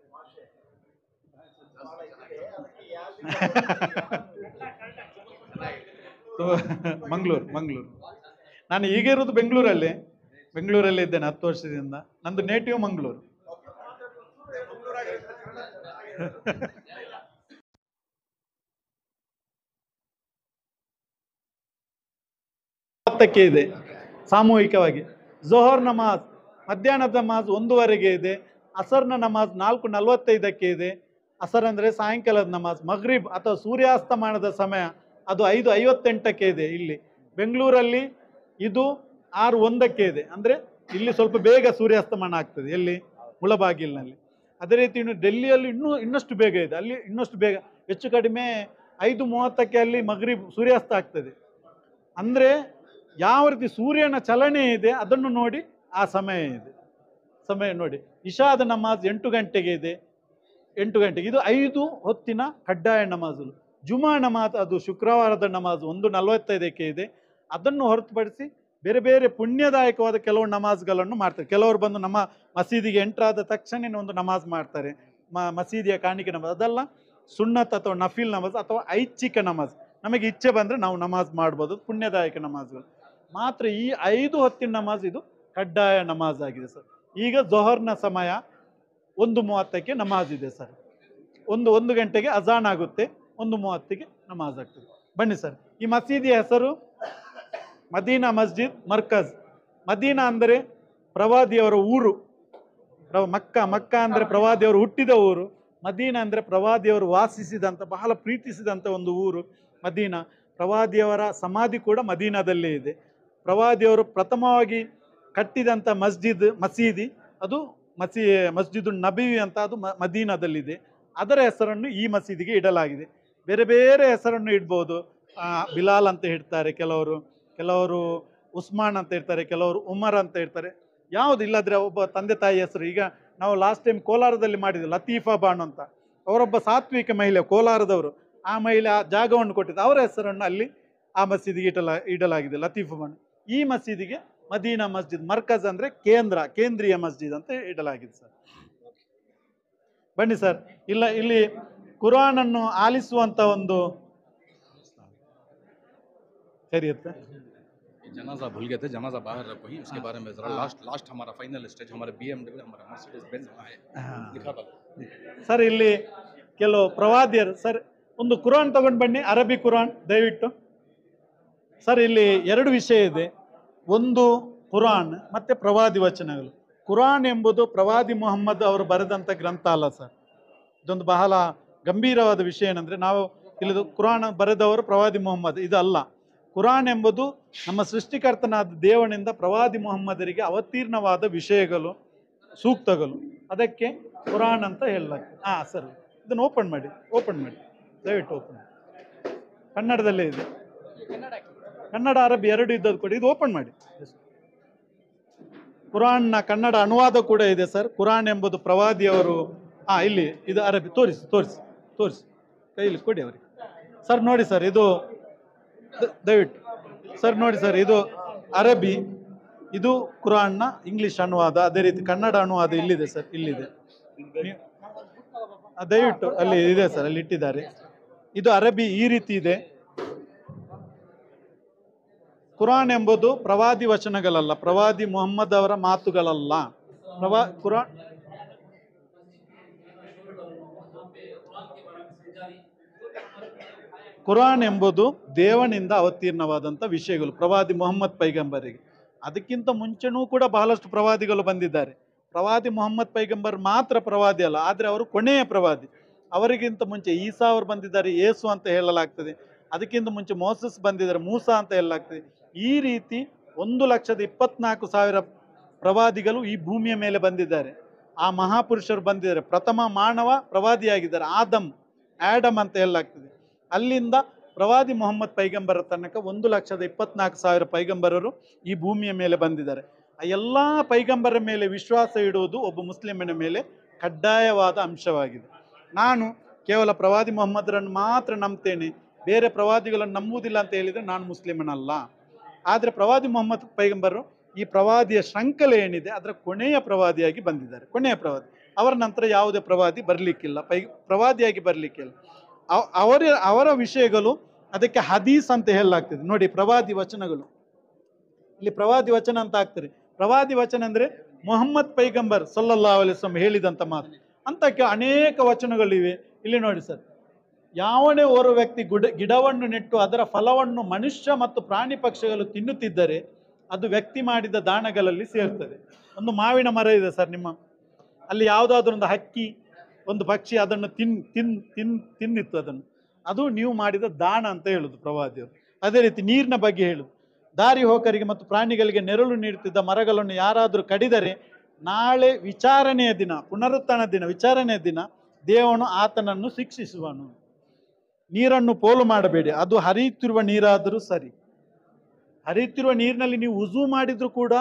ಮಂಗಳೂರು ಮಂಗಳೂರು ನಾನು ಈಗ ಇರೋದು ಬೆಂಗಳೂರಲ್ಲಿ ಬೆಂಗಳೂರಲ್ಲಿ ಇದ್ದೇನೆ ಹತ್ತು ವರ್ಷದಿಂದ ನಂದು ನೇಟಿವ್ ಮಂಗಳೂರು ಹತ್ತಕ್ಕೆ ಇದೆ ಸಾಮೂಹಿಕವಾಗಿ ಜೊಹರ್ ನಮಾಜ್ ಮಧ್ಯಾಹ್ನದ ನಮಾಜ್ ಒಂದೂವರೆಗೆ ಇದೆ ಅಸರ್ನ ನಮಾಜ್ ನಾಲ್ಕು ನಲವತ್ತೈದಕ್ಕೆ ಇದೆ ಅಸರ್ ಅಂದರೆ ಸಾಯಂಕಾಲದ ನಮಾಜ್ ಮಗ್ರಿಬ್ ಅಥವಾ ಸೂರ್ಯಾಸ್ತಮಾನದ ಸಮಯ ಅದು ಐದು ಐವತ್ತೆಂಟಕ್ಕೆ ಇದೆ ಇಲ್ಲಿ ಬೆಂಗಳೂರಲ್ಲಿ ಇದು ಆರು ಒಂದಕ್ಕೆ ಇದೆ ಅಂದರೆ ಇಲ್ಲಿ ಸ್ವಲ್ಪ ಬೇಗ ಸೂರ್ಯಾಸ್ತಮಾನ ಆಗ್ತದೆ ಎಲ್ಲಿ ಮುಳಬಾಗಿಲಿನಲ್ಲಿ ಅದೇ ರೀತಿ ಇನ್ನು ಡೆಲ್ಲಿಯಲ್ಲಿ ಇನ್ನೂ ಇನ್ನಷ್ಟು ಬೇಗ ಇದೆ ಅಲ್ಲಿ ಇನ್ನಷ್ಟು ಬೇಗ ಹೆಚ್ಚು ಕಡಿಮೆ ಐದು ಮೂವತ್ತಕ್ಕೆ ಅಲ್ಲಿ ಮಗ್ರಿಬ್ ಸೂರ್ಯಾಸ್ತ ಆಗ್ತದೆ ಅಂದರೆ ಯಾವ ರೀತಿ ಸೂರ್ಯನ ಚಲನೆ ಇದೆ ಅದನ್ನು ನೋಡಿ ಆ ಸಮಯ ಇದೆ ಸಮಯ ನೋಡಿ ಇಶಾದ ನಮಾಜ್ ಎಂಟು ಗಂಟೆಗೆ ಇದೆ ಎಂಟು ಗಂಟೆಗೆ ಇದು ಐದು ಹೊತ್ತಿನ ಕಡ್ಡಾಯ ನಮಾಜುಲು ಜುಮಾ ನಮಾಜ್ ಅದು ಶುಕ್ರವಾರದ ನಮಾಜ್ ಒಂದು ನಲವತ್ತೈದಕ್ಕೆ ಇದೆ ಅದನ್ನು ಹೊರತುಪಡಿಸಿ ಬೇರೆ ಬೇರೆ ಪುಣ್ಯದಾಯಕವಾದ ಕೆಲವು ನಮಾಜ್ಗಳನ್ನು ಮಾಡ್ತಾರೆ ಕೆಲವರು ಬಂದು ನಮ್ಮ ಮಸೀದಿಗೆ ಎಂಟ್ರಾದ ತಕ್ಷಣ ಒಂದು ನಮಾಜ್ ಮಾಡ್ತಾರೆ ಮ ಮಸೀದಿಯ ಕಾಣಿಕೆ ನಮಾಜ್ ಅದಲ್ಲ ಸುನ್ನತ್ ಅಥವಾ ನಫೀಲ್ ನಮಾಜ್ ಅಥವಾ ಐಚ್ಛಿಕ ನಮಾಜ್ ನಮಗೆ ಇಚ್ಛೆ ಬಂದರೆ ನಾವು ನಮಾಜ್ ಮಾಡ್ಬೋದು ಪುಣ್ಯದಾಯಕ ನಮಾಜ್ಗಳು ಮಾತ್ರ ಈ ಐದು ಹೊತ್ತಿನ ನಮಾಜ್ ಇದು ಕಡ್ಡಾಯ ನಮಾಜ್ ಆಗಿದೆ ಸರ್ ಈಗ ಜೊಹರ್ನ ಸಮಯ ಒಂದು ಮೂವತ್ತಕ್ಕೆ ನಮಾಜ್ ಇದೆ ಸರ್ ಒಂದು ಒಂದು ಗಂಟೆಗೆ ಅಜಾನ್ ಆಗುತ್ತೆ ಒಂದು ಮೂವತ್ತಿಗೆ ನಮಾಜ್ ಆಗ್ತದೆ ಬನ್ನಿ ಸರ್ ಈ ಮಸೀದಿಯ ಹೆಸರು ಮದೀನಾ ಮಸ್ಜಿದ್ ಮರ್ಕಜ್ ಮದೀನಾ ಅಂದರೆ ಪ್ರವಾದಿಯವರ ಊರು ಪ್ರ- ಮಕ್ಕ ಮಕ್ಕ ಅಂದರೆ ಪ್ರವಾದಿಯವರು ಹುಟ್ಟಿದ ಊರು ಮದೀನಾ ಅಂದರೆ ಪ್ರವಾದಿಯವರು ವಾಸಿಸಿದಂಥ ಬಹಳ ಪ್ರೀತಿಸಿದಂಥ ಒಂದು ಊರು ಮದೀನಾ ಪ್ರವಾದಿಯವರ ಸಮಾಧಿ ಕೂಡ ಮದೀನಾದಲ್ಲೇ ಇದೆ ಪ್ರವಾದಿಯವರು ಪ್ರಥಮವಾಗಿ ಕಟ್ಟಿದಂಥ ಮಸ್ಜಿದ್ ಮಸೀದಿ ಅದು ಮಸೀ ಮಸ್ಜಿದ್ ನಬಿ ಅಂತ ಅದು ಮ- ಮದೀನಾದಲ್ಲಿದೆ ಅದರ ಹೆಸರನ್ನು ಈ ಮಸೀದಿಗೆ ಇಡಲಾಗಿದೆ ಬೇರೆ ಬೇರೆ ಹೆಸರನ್ನು ಇಡ್ಬೋದು ಆ, ಬಿಲಾಲ್ ಅಂತ ಇಡ್ತಾರೆ ಕೆಲವರು ಕೆಲವರು ಉಸ್ಮಾನ್ ಅಂತ ಇರ್ತಾರೆ ಕೆಲವರು ಉಮರ್ ಅಂತ ಇರ್ತಾರೆ ಯಾವುದು ಇಲ್ಲದ್ರೆ ಒಬ್ಬ ತಂದೆ ತಾಯಿ ಹೆಸರು ಈಗ ನಾವು ಲಾಸ್ಟ್ ಟೈಮ್ ಕೋಲಾರದಲ್ಲಿ ಮಾಡಿದ್ವಿ ಲತೀಫಾ ಬಾನು ಅಂತ ಅವರೊಬ್ಬ ಸಾತ್ವಿಕ ಮಹಿಳೆ ಕೋಲಾರದವರು ಆ ಮಹಿಳೆ ಆ ಜಾಗವನ್ನು ಕೊಟ್ಟಿದ್ದು ಅವರ ಹೆಸರನ್ನು ಅಲ್ಲಿ ಆ ಮಸೀದಿಗೆ ಇಡಲ ಇಡಲಾಗಿದೆ ಲತೀಫಾ ಬಾನು ಈ ಮಸೀದಿಗೆ ಮದೀನಾ ಮಸ್ಜಿದ್ ಮರ್ಕಜ್ ಅಂದರೆ ಕೇಂದ್ರ ಕೇಂದ್ರೀಯ ಮಸ್ಜಿದ್ ಅಂತ ಇಡಲಾಗಿದೆ ಸರ್ ಬನ್ನಿ ಸರ್ ಇಲ್ಲ ಇಲ್ಲಿ ಕುರಾನನ್ನು ಆಲಿಸುವಂತ ಒಂದು ಸರಿಯುತ್ತೆ जनाजा भूल गए थे जनाजा बाहर रखो ही उसके बारे में जरा लास्ट लास्ट हमारा फाइनल स्टेज हमारे बीएमडब्ल्यू हमारा मर्सिडीज बेंज है लिखा था ಸರ್ ಇಲ್ಲಿ ಕೆಲವು ಪ್ರವಾದಿಯರು ಸರ್ ಒಂದು ಕುರಾನ್ ತಗೊಂಡು ಬನ್ನಿ ಅರಬಿ ಕುರಾನ್ ದಯವಿಟ್ಟು ಸರ್ ಇಲ್ಲಿ ಎರಡು ವಿಷಯ ಇದೆ ಒಂದು ಕುರಾನ್ ಮತ್ತೆ ಪ್ರವಾದಿ ವಚನಗಳು ಕುರಾನ್ ಎಂಬುದು ಪ್ರವಾದಿ ಮೊಹಮ್ಮದ್ ಅವರು ಬರೆದಂಥ ಗ್ರಂಥ ಅಲ್ಲ ಸರ್ ಇದೊಂದು ಬಹಳ ಗಂಭೀರವಾದ ವಿಷಯ ಏನಂದ್ರೆ ನಾವು ತಿಳಿದು ಕುರಾನ್ ಬರೆದವರು ಪ್ರವಾದಿ ಮೊಹಮ್ಮದ್ ಇದು ಅಲ್ಲ ಕುರಾನ್ ಎಂಬುದು ನಮ್ಮ ಸೃಷ್ಟಿಕರ್ತನಾದ ದೇವನಿಂದ ಪ್ರವಾದಿ ಮೊಹಮ್ಮದರಿಗೆ ಅವತೀರ್ಣವಾದ ವಿಷಯಗಳು ಸೂಕ್ತಗಳು ಅದಕ್ಕೆ ಕುರಾನ್ ಅಂತ ಹೇಳಲಾಗ್ತದೆ ಹಾ ಸರ್ ಇದನ್ನು ಓಪನ್ ಮಾಡಿ ಓಪನ್ ಮಾಡಿ ದಯವಿಟ್ಟು ಓಪನ್ ಮಾಡಿ ಕನ್ನಡದಲ್ಲೇ ಇದೆ ಕನ್ನಡ ಅರಬಿ ಎರಡು ಇದ್ದದ್ದು ಕೊಡಿ ಇದು ಓಪನ್ ಮಾಡಿ ಕುರಾನ್ನ ಕನ್ನಡ ಅನುವಾದ ಕೂಡ ಇದೆ ಸರ್ ಕುರಾನ್ ಎಂಬುದು ಪ್ರವಾದಿಯವರು ಹಾ ಇಲ್ಲಿ ಇದು ಅರಬಿ ತೋರಿಸಿ ತೋರಿಸಿ ತೋರಿಸಿ ಕೈಲಿ ಕೊಡಿ ಅವರಿಗೆ ಸರ್ ನೋಡಿ ಸರ್ ಇದು ದ- ದಯವಿಟ್ಟು ಸರ್ ನೋಡಿ ಸರ್ ಇದು ಅರಬಿ ಇದು ಕುರಾನ್ನ ಇಂಗ್ಲಿಷ್ ಅನುವಾದ ಅದೇ ರೀತಿ ಕನ್ನಡ ಅನುವಾದ ಇಲ್ಲಿದೆ ಸರ್ ಇಲ್ಲಿದೆ ನೀವು- ಆ, ದಯವಿಟ್ಟು ಅಲ್ಲಿ ಇದೆ ಸರ್ ಅಲ್ಲಿ ಇಟ್ಟಿದ್ದಾರೆ ಇದು ಅರಬಿ ಈ ರೀತಿ ಇದೆ ಕುರಾನ್ ಎಂಬುದು ಪ್ರವಾದಿ ವಚನಗಳಲ್ಲ ಪ್ರವಾದಿ ಮೊಹಮ್ಮದ್ ಅವರ ಮಾತುಗಳಲ್ಲ ಪ್ರವಾ ಕುರಾನ್ ಕುರಾನ್ ಎಂಬುದು ದೇವನಿಂದ ಅವತೀರ್ಣವಾದಂಥ ವಿಷಯಗಳು ಪ್ರವಾದಿ ಮೊಹಮ್ಮದ್ ಪೈಗಂಬರಿಗೆ ಅದಕ್ಕಿಂತ ಮುಂಚೆನೂ ಕೂಡ ಬಹಳಷ್ಟು ಪ್ರವಾದಿಗಳು ಬಂದಿದ್ದಾರೆ ಪ್ರವಾದಿ ಮೊಹಮ್ಮದ್ ಪೈಗಂಬರ್ ಮಾತ್ರ ಪ್ರವಾದಿ ಅಲ್ಲ ಆದರೆ ಅವರು ಕೊನೆಯ ಪ್ರವಾದಿ ಅವರಿಗಿಂತ ಮುಂಚೆ ಈಸಾ ಅವರು ಬಂದಿದ್ದಾರೆ ಏಸು ಅಂತ ಹೇಳಲಾಗ್ತದೆ ಅದಕ್ಕಿಂತ ಮುಂಚೆ ಮೋಸಸ್ ಬಂದಿದ್ದಾರೆ ಮೂಸಾ ಅಂತ ಹೇಳಲಾಗ್ತದೆ ಈ ರೀತಿ ಒಂದು ಲಕ್ಷದ ಇಪ್ಪತ್ನಾಲ್ಕು ಸಾವಿರ ಪ್ರವಾದಿಗಳು ಈ ಭೂಮಿಯ ಮೇಲೆ ಬಂದಿದ್ದಾರೆ ಆ ಮಹಾಪುರುಷರು ಬಂದಿದ್ದಾರೆ ಪ್ರಥಮ ಮಾನವ ಪ್ರವಾದಿಯಾಗಿದ್ದಾರೆ ಆದಮ್ ಆಡಮ್ ಅಂತ ಹೇಳಲಾಗ್ತದೆ ಅಲ್ಲಿಂದ ಪ್ರವಾದಿ ಮೊಹಮ್ಮದ್ ಪೈಗಂಬರ ತನಕ ಒಂದು ಲಕ್ಷದ ಇಪ್ಪತ್ನಾಲ್ಕು ಸಾವಿರ ಪೈಗಂಬರರು ಈ ಭೂಮಿಯ ಮೇಲೆ ಬಂದಿದ್ದಾರೆ ಆ ಎಲ್ಲ ಪೈಗಂಬರ ಮೇಲೆ ವಿಶ್ವಾಸ ಇಡುವುದು ಒಬ್ಬ ಮುಸ್ಲಿಮಿನ ಮೇಲೆ ಕಡ್ಡಾಯವಾದ ಅಂಶವಾಗಿದೆ ನಾನು ಕೇವಲ ಪ್ರವಾದಿ ಮೊಹಮ್ಮದರನ್ನು ಮಾತ್ರ ನಂಬ್ತೇನೆ ಬೇರೆ ಪ್ರವಾದಿಗಳನ್ನು ನಂಬುವುದಿಲ್ಲ ಅಂತ ಹೇಳಿದರೆ ನಾನು ಮುಸ್ಲಿಮನಲ್ಲ ಆದರೆ ಪ್ರವಾದಿ ಮೊಹಮ್ಮದ್ ಪೈಗಂಬರು ಈ ಪ್ರವಾದಿಯ ಶೃಂಖಲೆ ಏನಿದೆ ಅದರ ಕೊನೆಯ ಪ್ರವಾದಿಯಾಗಿ ಬಂದಿದ್ದಾರೆ ಕೊನೆಯ ಪ್ರವಾದಿ ಅವರ ನಂತರ ಯಾವುದೇ ಪ್ರವಾದಿ ಬರಲಿಕ್ಕಿಲ್ಲ ಪೈ ಪ್ರವಾದಿಯಾಗಿ ಬರಲಿಕ್ಕಿಲ್ಲ ಅವ- ಅವರ ಅವರ ವಿಷಯಗಳು ಅದಕ್ಕೆ ಹದೀಸ್ ಅಂತ ಹೇಳಲಾಗ್ತದೆ ನೋಡಿ ಪ್ರವಾದಿ ವಚನಗಳು ಇಲ್ಲಿ ಪ್ರವಾದಿ ವಚನ ಅಂತ ಆಗ್ತಾರೆ ಪ್ರವಾದಿ ವಚನ ಅಂದ್ರೆ ಮೊಹಮ್ಮದ್ ಪೈಗಂಬರ್ ಸಲ್ಲಲ್ಲಾ ಅಲಿಸ್ಲಂ ಹೇಳಿದಂಥ ಮಾತು ಅಂತ ಕೆ- ಅನೇಕ ವಚನಗಳಿವೆ ಇಲ್ಲಿ ನೋಡಿ ಸರ್ ಯಾವನೇ ಓರ್ವ ವ್ಯಕ್ತಿ ಗುಡ ಗಿಡವನ್ನು ನೆಟ್ಟು ಅದರ ಫಲವನ್ನು ಮನುಷ್ಯ ಮತ್ತು ಪ್ರಾಣಿ ಪಕ್ಷಿಗಳು ತಿನ್ನುತ್ತಿದ್ದರೆ ಅದು ವ್ಯಕ್ತಿ ಮಾಡಿದ ದಾನಗಳಲ್ಲಿ ಸೇರ್ತದೆ ಒಂದು ಮಾವಿನ ಮರ ಇದೆ ಸರ್ ನಿಮ್ಮ ಅಲ್ಲಿ ಯಾವುದಾದ್ರೂ ಒಂದು ಹಕ್ಕಿ ಒಂದು ಪಕ್ಷಿ ಅದನ್ನು ತಿನ್ ತಿನ್ ತಿನ್ ತಿನ್ನಿತ್ತು ಅದನ್ನು ಅದು ನೀವು ಮಾಡಿದ ದಾನ ಅಂತ ಹೇಳುದು ಪ್ರವಾದಿಯವರು ಅದೇ ರೀತಿ ನೀರಿನ ಬಗ್ಗೆ ಹೇಳುದು ದಾರಿ ಹೋಕರಿಗೆ ಮತ್ತು ಪ್ರಾಣಿಗಳಿಗೆ ನೆರಳು ನೀಡುತ್ತಿದ್ದ ಮರಗಳನ್ನು ಯಾರಾದರೂ ಕಡಿದರೆ ನಾಳೆ ವಿಚಾರಣೆಯ ದಿನ ಪುನರುತ್ಥಾನ ದಿನ ವಿಚಾರಣೆಯ ದಿನ ದೇವನು ಆತನನ್ನು ಶಿಕ್ಷಿಸುವನು ನೀರನ್ನು ಪೋಲು ಮಾಡಬೇಡಿ ಅದು ಹರಿಯುತ್ತಿರುವ ನೀರಾದರೂ ಸರಿ ಹರಿಯುತ್ತಿರುವ ನೀರಿನಲ್ಲಿ ನೀವು ಉಜು ಮಾಡಿದ್ರು ಕೂಡ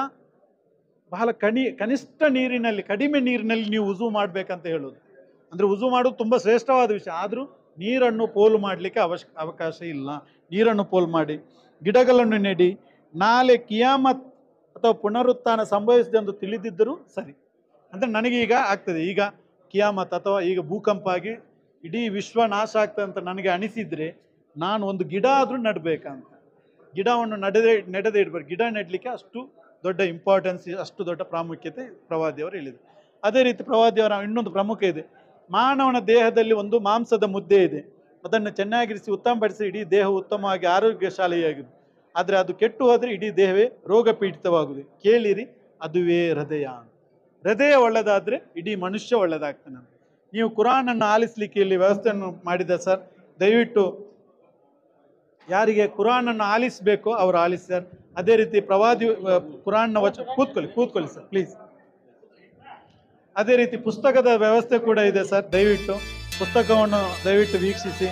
ಬಹಳ ಕಣಿ ಕನಿಷ್ಠ ನೀರಿನಲ್ಲಿ ಕಡಿಮೆ ನೀರಿನಲ್ಲಿ ನೀವು ಉಜು ಮಾಡ್ಬೇಕಂತ ಹೇಳೋದು ಅಂದ್ರೆ ಉಜು ಮಾಡೋದು ತುಂಬ ಶ್ರೇಷ್ಠವಾದ ವಿಷಯ ಆದರೂ ನೀರನ್ನು ಪೋಲು ಮಾಡಲಿಕ್ಕೆ ಅವಶ್ಯ ಅವಕಾಶ ಇಲ್ಲ ನೀರನ್ನು ಪೋಲು ಮಾಡಿ ಗಿಡಗಳನ್ನು ನೆಡಿ ನಾಳೆ ಕಿಯಾಮತ್ ಅಥವಾ ಪುನರುತ್ಥಾನ ಸಂಭವಿಸಿದೆ ಎಂದು ತಿಳಿದಿದ್ದರೂ ಸರಿ ಅಂದರೆ ನನಗೆ ಈಗ ಆಗ್ತದೆ ಈಗ ಕಿಯಾಮತ್ ಅಥವಾ ಈಗ ಭೂಕಂಪ ಆಗಿ ಇಡೀ ವಿಶ್ವ ನಾಶ ಆಗ್ತದೆ ಅಂತ ನನಗೆ ಅನಿಸಿದರೆ ನಾನು ಒಂದು ಗಿಡ ಆದರೂ ನೆಡಬೇಕಂತ ಗಿಡವನ್ನು ನಡೆದೇ ನೆಡದೇ ಇಡಬೇಕು ಗಿಡ ನೆಡಲಿಕ್ಕೆ ಅಷ್ಟು ದೊಡ್ಡ ಇಂಪಾರ್ಟೆನ್ಸ್ ಅಷ್ಟು ದೊಡ್ಡ ಪ್ರಾಮುಖ್ಯತೆ ಪ್ರವಾದಿಯವರು ಹೇಳಿದರು ಅದೇ ರೀತಿ ಪ್ರವಾದಿಯವರ ಇನ್ನೊಂದು ಪ್ರಮುಖ ಇದೆ ಮಾನವನ ದೇಹದಲ್ಲಿ ಒಂದು ಮಾಂಸದ ಮುದ್ದೆ ಇದೆ ಅದನ್ನು ಚೆನ್ನಾಗಿರಿಸಿ ಉತ್ತಮಪಡಿಸಿ ಇಡೀ ದೇಹ ಉತ್ತಮವಾಗಿ ಆರೋಗ್ಯಶಾಲಿಯಾಗಿದೆ ಆದರೆ ಅದು ಕೆಟ್ಟು ಹೋದರೆ ಇಡೀ ದೇಹವೇ ರೋಗ ಪೀಡಿತವಾಗುವುದು ಕೇಳಿರಿ ಅದುವೇ ಹೃದಯ ಹೃದಯ ಒಳ್ಳೆದಾದರೆ ಇಡೀ ಮನುಷ್ಯ ಒಳ್ಳೆದಾಗ್ತಾನೆ ನೀವು ಕುರಾನನ್ನು ಆಲಿಸ್ಲಿಕ್ಕೆ ಇಲ್ಲಿ ವ್ಯವಸ್ಥೆಯನ್ನು ಮಾಡಿದ ಸರ್ ದಯವಿಟ್ಟು ಯಾರಿಗೆ ಕುರಾನನ್ನು ಆಲಿಸಬೇಕೋ ಅವರು ಆಲಿಸಿ ಸರ್ ಅದೇ ರೀತಿ ಪ್ರವಾದಿ ಆ, ಕುರಾನ್ನ ವಚ ಕೂತ್ಕೊಳ್ಳಿ ಕೂತ್ಕೊಳ್ಳಿ ಸರ್ ಪ್ಲೀಸ್ ಅದೇ ರೀತಿ ಪುಸ್ತಕದ ವ್ಯವಸ್ಥೆ ಕೂಡ ಇದೆ ಸರ್ ದಯವಿಟ್ಟು ಪುಸ್ತಕವನ್ನು ದಯವಿಟ್ಟು ವೀಕ್ಷಿಸಿ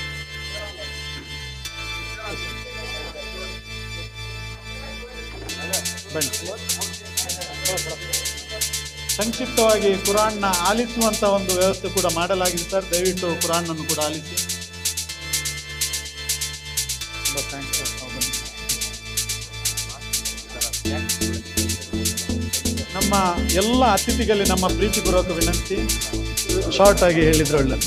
ಬನ್ನಿ ಸಂಕ್ಷಿಪ್ತವಾಗಿ ಕುರಾನ್ನ ಆಲಿಸುವಂತ ಒಂದು ವ್ಯವಸ್ಥೆ ಕೂಡ ಮಾಡಲಾಗಿದೆ ಸರ್ ದಯವಿಟ್ಟು ಕುರಾನ್ನನ್ನು ಕೂಡ ಆಲಿಸಿ ತುಂಬ ಥ್ಯಾಂಕ್ಸ್ ಸರ್ ತಾವು ಬನ್ನಿ. ನಮ್ಮ ಎಲ್ಲ ಅತಿಥಿಗಳಿಗೆ ನಮ್ಮ ಪ್ರೀತಿಪೂರ್ವಕ ವಿನಂತಿ ಶಾರ್ಟ್ ಆಗಿ ಹೇಳಿದ್ರೆ ಒಳ್ಳೆದು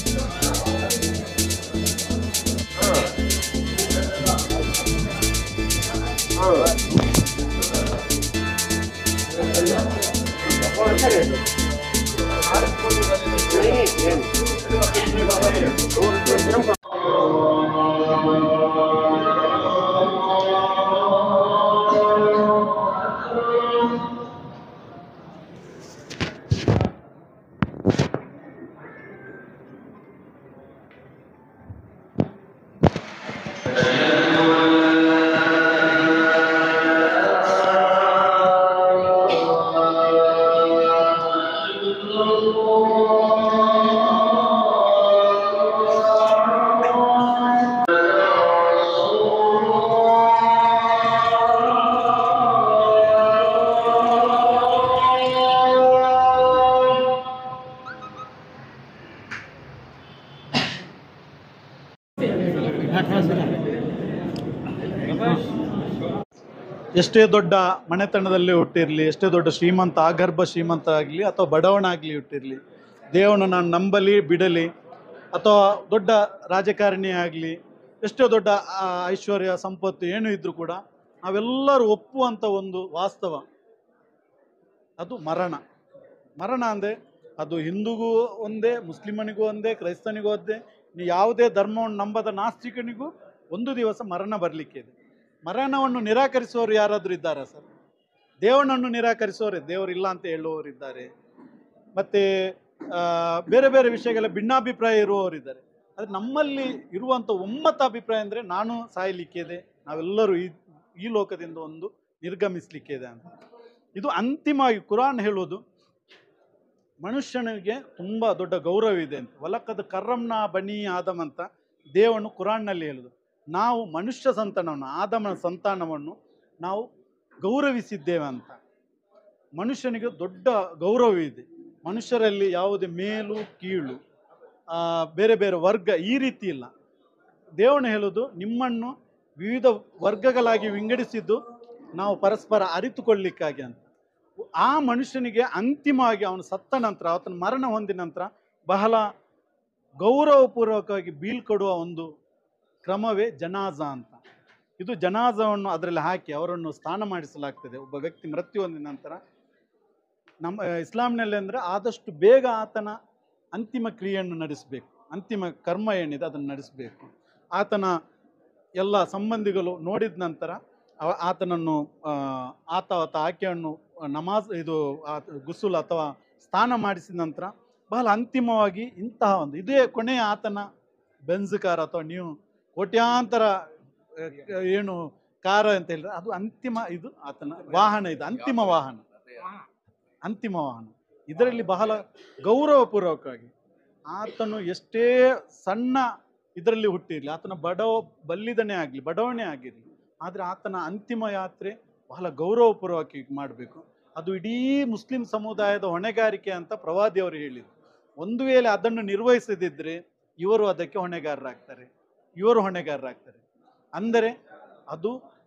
ಎಷ್ಟೇ ದೊಡ್ಡ ಮನೆತನದಲ್ಲಿ ಹುಟ್ಟಿರಲಿ ಎಷ್ಟೇ ದೊಡ್ಡ ಶ್ರೀಮಂತ ಆಗರ್ಭ ಶ್ರೀಮಂತ ಆಗಲಿ ಅಥವಾ ಬಡವಣ ಆಗಲಿ ಹುಟ್ಟಿರಲಿ ದೇವನು ನಾನು ನಂಬಲಿ ಬಿಡಲಿ ಅಥವಾ ದೊಡ್ಡ ರಾಜಕಾರಣಿ ಆಗಲಿ ಎಷ್ಟೋ ದೊಡ್ಡ ಆ, ಐಶ್ವರ್ಯ ಸಂಪತ್ತು ಏನು ಇದ್ರೂ ಕೂಡ ನಾವೆಲ್ಲರೂ ಒಪ್ಪುವಂಥ ಒಂದು ವಾಸ್ತವ ಅದು ಮರಣ ಮರಣ ಅಂದರೆ ಅದು ಹಿಂದೂಗೂ ಒಂದೇ ಮುಸ್ಲಿಮನಿಗೂ ಒಂದೇ ಕ್ರೈಸ್ತನಿಗೂ ಒಂದೇ ನೀವು ಯಾವುದೇ ಧರ್ಮವನ್ನು ನಂಬದ ನಾಸ್ತಿಕನಿಗೂ ಒಂದು ದಿವಸ ಮರಣ ಬರಲಿಕ್ಕೆ ಇದೆ ಮರಣವನ್ನು ನಿರಾಕರಿಸುವವರು ಯಾರಾದರೂ ಇದ್ದಾರಾ ಸರ್ ದೇವನನ್ನು ನಿರಾಕರಿಸುವವರೇ ದೇವರಿಲ್ಲ ಅಂತ ಹೇಳುವವರಿದ್ದಾರೆ ಮತ್ತು ಬೇರೆ ಬೇರೆ ವಿಷಯಗಳ ಭಿನ್ನಾಭಿಪ್ರಾಯ ಇರುವವರಿದ್ದಾರೆ ಆದರೆ ನಮ್ಮಲ್ಲಿ ಇರುವಂಥ ಒಮ್ಮತ ಅಭಿಪ್ರಾಯ ಅಂದರೆ ನಾನು ಸಾಯಲಿಕ್ಕಿದೆ ನಾವೆಲ್ಲರೂ ಈ ಈ ಲೋಕದಿಂದ ಒಂದು ನಿರ್ಗಮಿಸಲಿಕ್ಕಿದೆ ಅಂತ ಇದು ಅಂತಿಮವಾಗಿ ಕುರಾನ್ ಹೇಳುವುದು ಮನುಷ್ಯನಿಗೆ ತುಂಬ ದೊಡ್ಡ ಗೌರವ ಇದೆ ಅಂತ ವಲಕದ ಕರ್ರಂನ ಬನಿ ಆದಮ್ ಅಂತ ದೇವನು ಕುರಾನ್ನಲ್ಲಿ ಹೇಳುದು ನಾವು ಮನುಷ್ಯ ಸಂತಾನವನ್ನು ಆದಮನ ಸಂತಾನವನ್ನು ನಾವು ಗೌರವಿಸಿದ್ದೇವೆ ಅಂತ ಮನುಷ್ಯನಿಗೆ ದೊಡ್ಡ ಗೌರವ ಇದೆ ಮನುಷ್ಯರಲ್ಲಿ ಯಾವುದೇ ಮೇಲು ಕೀಳು ಆ, ಬೇರೆ ಬೇರೆ ವರ್ಗ ಈ ರೀತಿ ಇಲ್ಲ ದೇವನು ಹೇಳುವುದು ನಿಮ್ಮನ್ನು ವಿವಿಧ ವರ್ಗಗಳಾಗಿ ವಿಂಗಡಿಸಿದ್ದು ನಾವು ಪರಸ್ಪರ ಅರಿತುಕೊಳ್ಳಿಕ್ಕಾಗಿ ಅಂತ ಆ ಮನುಷ್ಯನಿಗೆ ಅಂತಿಮವಾಗಿ ಅವನು ಸತ್ತ ನಂತರ ಆತನ ಮರಣ ಹೊಂದಿದ ನಂತರ ಬಹಳ ಗೌರವಪೂರ್ವಕವಾಗಿ ಬೀಳ್ಕೊಡುವ ಒಂದು ಕ್ರಮವೇ ಜನಾಜ ಅಂತ ಇದು ಜನಾಜವನ್ನು ಅದರಲ್ಲಿ ಹಾಕಿ ಅವರನ್ನು ಸ್ನಾನ ಮಾಡಿಸಲಾಗ್ತದೆ ಒಬ್ಬ ವ್ಯಕ್ತಿ ಮೃತ್ಯು ಹೊಂದಿದ ನಂತರ ನಮ್ಮ ಆ, ಇಸ್ಲಾಂನಲ್ಲಿ ಅಂದರೆ ಆದಷ್ಟು ಬೇಗ ಆತನ ಅಂತಿಮ ಕ್ರಿಯೆಯನ್ನು ನಡೆಸಬೇಕು ಅಂತಿಮ ಕರ್ಮ ಏನಿದೆ ಅದನ್ನು ನಡೆಸಬೇಕು ಆತನ ಎಲ್ಲ ಸಂಬಂಧಿಗಳು ನೋಡಿದ ನಂತರ ಅವ- ಆತನನ್ನು ಆ, ಆತ ಆತ ಆಕೆಯನ್ನು ನಮಾಜ್ ಇದು ಆ- ಗುಸುಲ್ ಅಥವಾ ಸ್ನಾನ ಮಾಡಿಸಿದ ನಂತರ ಬಹಳ ಅಂತಿಮವಾಗಿ ಇಂತಹ ಒಂದು ಇದೇ ಕೊನೆಯ ಆತನ ಬೆನ್ಸ್ ಕಾರ್ ಅಥವಾ ನೀವು ಕೋಟ್ಯಾಂತರ ಆ, ಏನು ಕಾರ ಅಂತ ಹೇಳಿದ್ರೆ ಅದು ಅಂತಿಮ ಇದು ಆತನ ವಾಹನ ಇದು ಅಂತಿಮ ವಾಹನ ಅಂತಿಮ ವಾಹನ ಇದರಲ್ಲಿ ಬಹಳ ಗೌರವಪೂರ್ವಕವಾಗಿ ಆತನು ಎಷ್ಟೇ ಸಣ್ಣ ಇದರಲ್ಲಿ ಹುಟ್ಟಿರಲಿ ಆತನ ಬಡವ ಬಲ್ಲಿದನೇ ಆಗಲಿ ಬಡವಣೆ ಆಗಿರಲಿ ಆದರೆ ಆತನ ಅಂತಿಮ ಯಾತ್ರೆ ಬಹಳ ಗೌರವಪೂರ್ವಕವಾಗಿ ಮಾಡಬೇಕು ಅದು ಇಡೀ ಮುಸ್ಲಿಂ ಸಮುದಾಯದ ಹೊಣೆಗಾರಿಕೆ ಅಂತ ಪ್ರವಾದಿಯವರು ಹೇಳಿದರು ಒಂದು ವೇಳೆ ಅದನ್ನು ನಿರ್ವಹಿಸದಿದ್ದರೆ ಇವರು ಅದಕ್ಕೆ ಹೊಣೆಗಾರರಾಗ್ತಾರೆ ಇವರು ಹೊಣೆಗಾರರಾಗ್ತಾರೆ ಅಂದರೆ ಅದು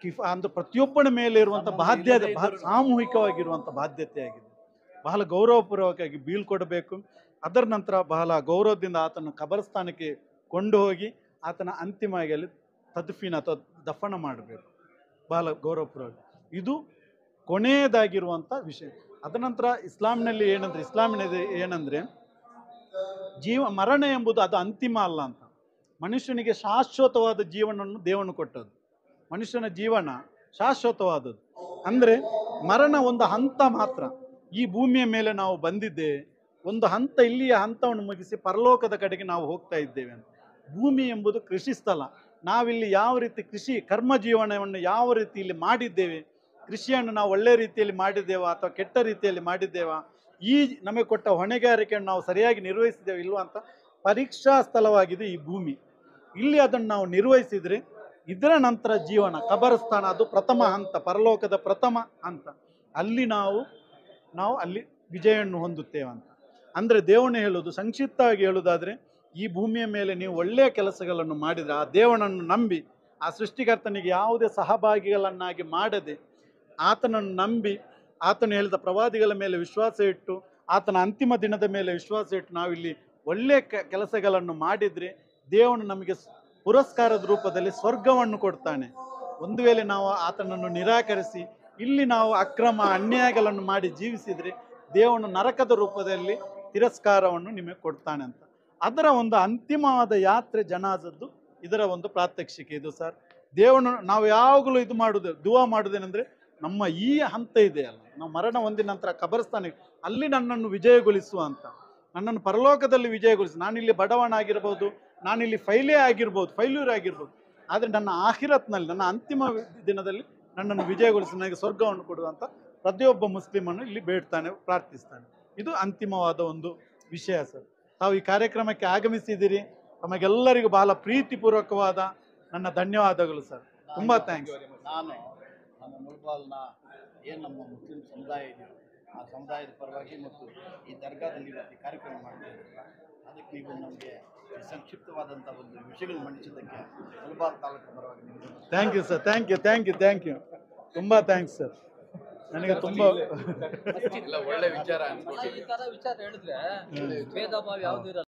ಕಿಫ್ ಅಂದ್ರೆ ಪ್ರತಿಯೊಬ್ಬನ ಮೇಲೆ ಇರುವಂಥ ಬಾಧ್ಯತೆ ಬಹಳ ಸಾಮೂಹಿಕವಾಗಿರುವಂಥ ಬಾಧ್ಯತೆ ಆಗಿದೆ ಬಹಳ ಗೌರವಪೂರ್ವಕವಾಗಿ ಬೀಳ್ಕೊಡಬೇಕು ಅದರ ನಂತರ ಬಹಳ ಗೌರವದಿಂದ ಆತನ ಕಬರಸ್ಥಾನಕ್ಕೆ ಕೊಂಡು ಹೋಗಿ ಆತನ ಅಂತಿಮವಾಗಿ ಅಲ್ಲಿ ತದ್ಫೀನ್ ಅಥವಾ ದಫನ ಮಾಡಬೇಕು ಬಹಳ ಗೌರವಪೂರ್ವಕ ಇದು ಕೊನೆಯದಾಗಿರುವಂಥ ವಿಷಯ ಅದನಂತರ ಇಸ್ಲಾಂನಲ್ಲಿ ಏನಂದ್ರೆ ಇಸ್ಲಾಮಿನಲ್ಲಿ ಏನಂದ್ರೆ ಜೀವ ಮರಣ ಎಂಬುದು ಅದು ಅಂತಿಮ ಅಲ್ಲ ಅಂತ ಮನುಷ್ಯನಿಗೆ ಶಾಶ್ವತವಾದ ಜೀವನವನ್ನು ದೇವನು ಕೊಟ್ಟದ್ದು ಮನುಷ್ಯನ ಜೀವನ ಶಾಶ್ವತವಾದದ್ದು ಅಂದರೆ ಮರಣ ಒಂದು ಹಂತ ಮಾತ್ರ ಈ ಭೂಮಿಯ ಮೇಲೆ ನಾವು ಬಂದಿದ್ದೇವೆ ಒಂದು ಹಂತ ಇಲ್ಲಿಯ ಹಂತವನ್ನು ಮುಗಿಸಿ ಪರಲೋಕದ ಕಡೆಗೆ ನಾವು ಹೋಗ್ತಾ ಇದ್ದೇವೆ ಅಂತ ಭೂಮಿ ಎಂಬುದು ಕೃಷಿ ಸ್ಥಳ ನಾವಿಲ್ಲಿ ಯಾವ ರೀತಿ ಕೃಷಿ ಕರ್ಮ ಜೀವನವನ್ನು ಯಾವ ರೀತಿ ಇಲ್ಲಿ ಮಾಡಿದ್ದೇವೆ ಕೃಷಿಯನ್ನು ನಾವು ಒಳ್ಳೆ ರೀತಿಯಲ್ಲಿ ಮಾಡಿದ್ದೇವಾ ಅಥವಾ ಕೆಟ್ಟ ರೀತಿಯಲ್ಲಿ ಮಾಡಿದ್ದೇವಾ ಈ ನಮಗೆ ಕೊಟ್ಟ ಹೊಣೆಗಾರಿಕೆಯನ್ನು ನಾವು ಸರಿಯಾಗಿ ನಿರ್ವಹಿಸಿದ್ದೇವೆ ಇಲ್ವಾ ಅಂತ ಪರೀಕ್ಷಾ ಸ್ಥಳವಾಗಿದೆ ಈ ಭೂಮಿ ಇಲ್ಲಿ ಅದನ್ನು ನಾವು ನಿರ್ವಹಿಸಿದರೆ ಇದರ ನಂತರ ಜೀವನ ಕಬರಸ್ಥಾನ ಅದು ಪ್ರಥಮ ಹಂತ ಪರಲೋಕದ ಪ್ರಥಮ ಹಂತ ಅಲ್ಲಿ ನಾವು ನಾವು ಅಲ್ಲಿ ವಿಜಯವನ್ನು ಹೊಂದುತ್ತೇವೆ ಅಂತ ಅಂದರೆ ದೇವನೇ ಹೇಳೋದು ಸಂಕ್ಷಿಪ್ತವಾಗಿ ಹೇಳುವುದಾದರೆ ಈ ಭೂಮಿಯ ಮೇಲೆ ನೀವು ಒಳ್ಳೆಯ ಕೆಲಸಗಳನ್ನು ಮಾಡಿದರೆ ಆ ದೇವನನ್ನು ನಂಬಿ ಆ ಸೃಷ್ಟಿಕರ್ತನಿಗೆ ಯಾವುದೇ ಸಹಭಾಗಿಗಳನ್ನಾಗಿ ಮಾಡದೆ ಆತನನ್ನು ನಂಬಿ ಆತನು ಹೇಳಿದ ಪ್ರವಾದಿಗಳ ಮೇಲೆ ವಿಶ್ವಾಸ ಇಟ್ಟು ಆತನ ಅಂತಿಮ ದಿನದ ಮೇಲೆ ವಿಶ್ವಾಸ ಇಟ್ಟು ನಾವಿಲ್ಲಿ ಒಳ್ಳೆಯ ಕೆ- ಕೆಲಸಗಳನ್ನು ಮಾಡಿದರೆ ದೇವನು ನಮಗೆ ಸ್- ಪುರಸ್ಕಾರದ ರೂಪದಲ್ಲಿ ಸ್ವರ್ಗವನ್ನು ಕೊಡ್ತಾನೆ ಒಂದು ವೇಳೆ ನಾವು ಆತನನ್ನು ನಿರಾಕರಿಸಿ ಇಲ್ಲಿ ನಾವು ಅಕ್ರಮ ಅನ್ಯಾಯಗಳನ್ನು ಮಾಡಿ ಜೀವಿಸಿದರೆ ದೇವನು ನರಕದ ರೂಪದಲ್ಲಿ ತಿರಸ್ಕಾರವನ್ನು ನಿಮಗೆ ಕೊಡ್ತಾನೆ ಅಂತ ಅದರ ಒಂದು ಅಂತಿಮವಾದ ಯಾತ್ರೆ ಜನಾಜದ್ದು ಇದರ ಒಂದು ಪ್ರಾತ್ಯಕ್ಷಿಕೆ ಇದು ಸರ್ ದೇವನು ನಾವು ಯಾವಾಗಲೂ ಇದು ಮಾಡುದು ದುವಾ ಮಾಡುವುದೇನೆಂದ್ರೆ ನಮ್ಮ ಈ ಹಂತ ಇದೆಯಲ್ಲ ನಾವು ಮರಣ ಹೊಂದಿದ ನಂತರ ಕಬರಸ್ಥಾನಕ್ಕೆ ಅಲ್ಲಿ ನನ್ನನ್ನು ವಿಜಯಗೊಳಿಸುವ ಅಂತ ನನ್ನನ್ನು ಪರಲೋಕದಲ್ಲಿ ವಿಜಯಗೊಳಿಸಿ ನಾನಿಲ್ಲಿ ಬಡವನಾಗಿರ್ಬೋದು ನಾನಿಲ್ಲಿ ಫೈಲೇ ಆಗಿರ್ಬೋದು ಫೈಲ್ಯೂರ್ ಆಗಿರ್ಬೋದು ಆದರೆ ನನ್ನ ಆಹಿರತ್ನಲ್ಲಿ ನನ್ನ ಅಂತಿಮ ದಿನದಲ್ಲಿ ನನ್ನನ್ನು ವಿಜಯಗೊಳಿಸಿ ನನಗೆ ಸ್ವರ್ಗವನ್ನು ಕೊಡುವಂತ ಪ್ರತಿಯೊಬ್ಬ ಮುಸ್ಲಿಮನ್ನು ಇಲ್ಲಿ ಬೇಡ್ತಾನೆ ಪ್ರಾರ್ಥಿಸ್ತಾನೆ ಇದು ಅಂತಿಮವಾದ ಒಂದು ವಿಷಯ ಸರ್ ತಾವು ಈ ಕಾರ್ಯಕ್ರಮಕ್ಕೆ ಆಗಮಿಸಿದ್ದೀರಿ ತಮಗೆಲ್ಲರಿಗೂ ಬಹಳ ಪ್ರೀತಿಪೂರ್ವಕವಾದ ನನ್ನ ಧನ್ಯವಾದಗಳು ಸರ್ ತುಂಬಾ ಥ್ಯಾಂಕ್ಸ್ ನಾನು ನಮ್ಮ ಮುಲ್ಬಾಲ್ನ ಏನು ನಮ್ಮ ಮುಸ್ಲಿಂ ಸಮುದಾಯ ಇದೆ ಆ ಸಮುದಾಯದ ಪರವಾಗಿ ಮತ್ತು ಈ ದರ್ಗಾದಲ್ಲಿ ಇವತ್ತು ಈ ಕಾರ್ಯಕ್ರಮ ಮಾಡ್ತಾ ಇದ್ದೀರಲ್ಲ ಅದಕ್ಕೆ ನೀವು ನಮಗೆ ಸಂಕ್ಷಿಪ್ತವಾದಂಥ ಒಂದು ವಿಷಯಗಳು ಮಂಡಿಸಿದ್ದಕ್ಕೆ ಮುಲ್ಬಾಲ್ ತಾಲೂಕು ಪರವಾಗಿ ನಿಮಗೆ thank you sir thank you thank you thank you ತುಂಬ ಥ್ಯಾಂಕ್ಸ್ ಸರ್ ನನಗೆ ತುಂಬ ಎಲ್ಲ ಒಳ್ಳೆ ವಿಚಾರ ಅನ್ಸ್ಕೊಟ್ಟಿದೆ ಈ ತರ ವಿಚಾರ ಹೇಳಿದ್ರೆ ಭೇದ ಭಾವ ಯಾವ್ದು ಇರಲ್ಲ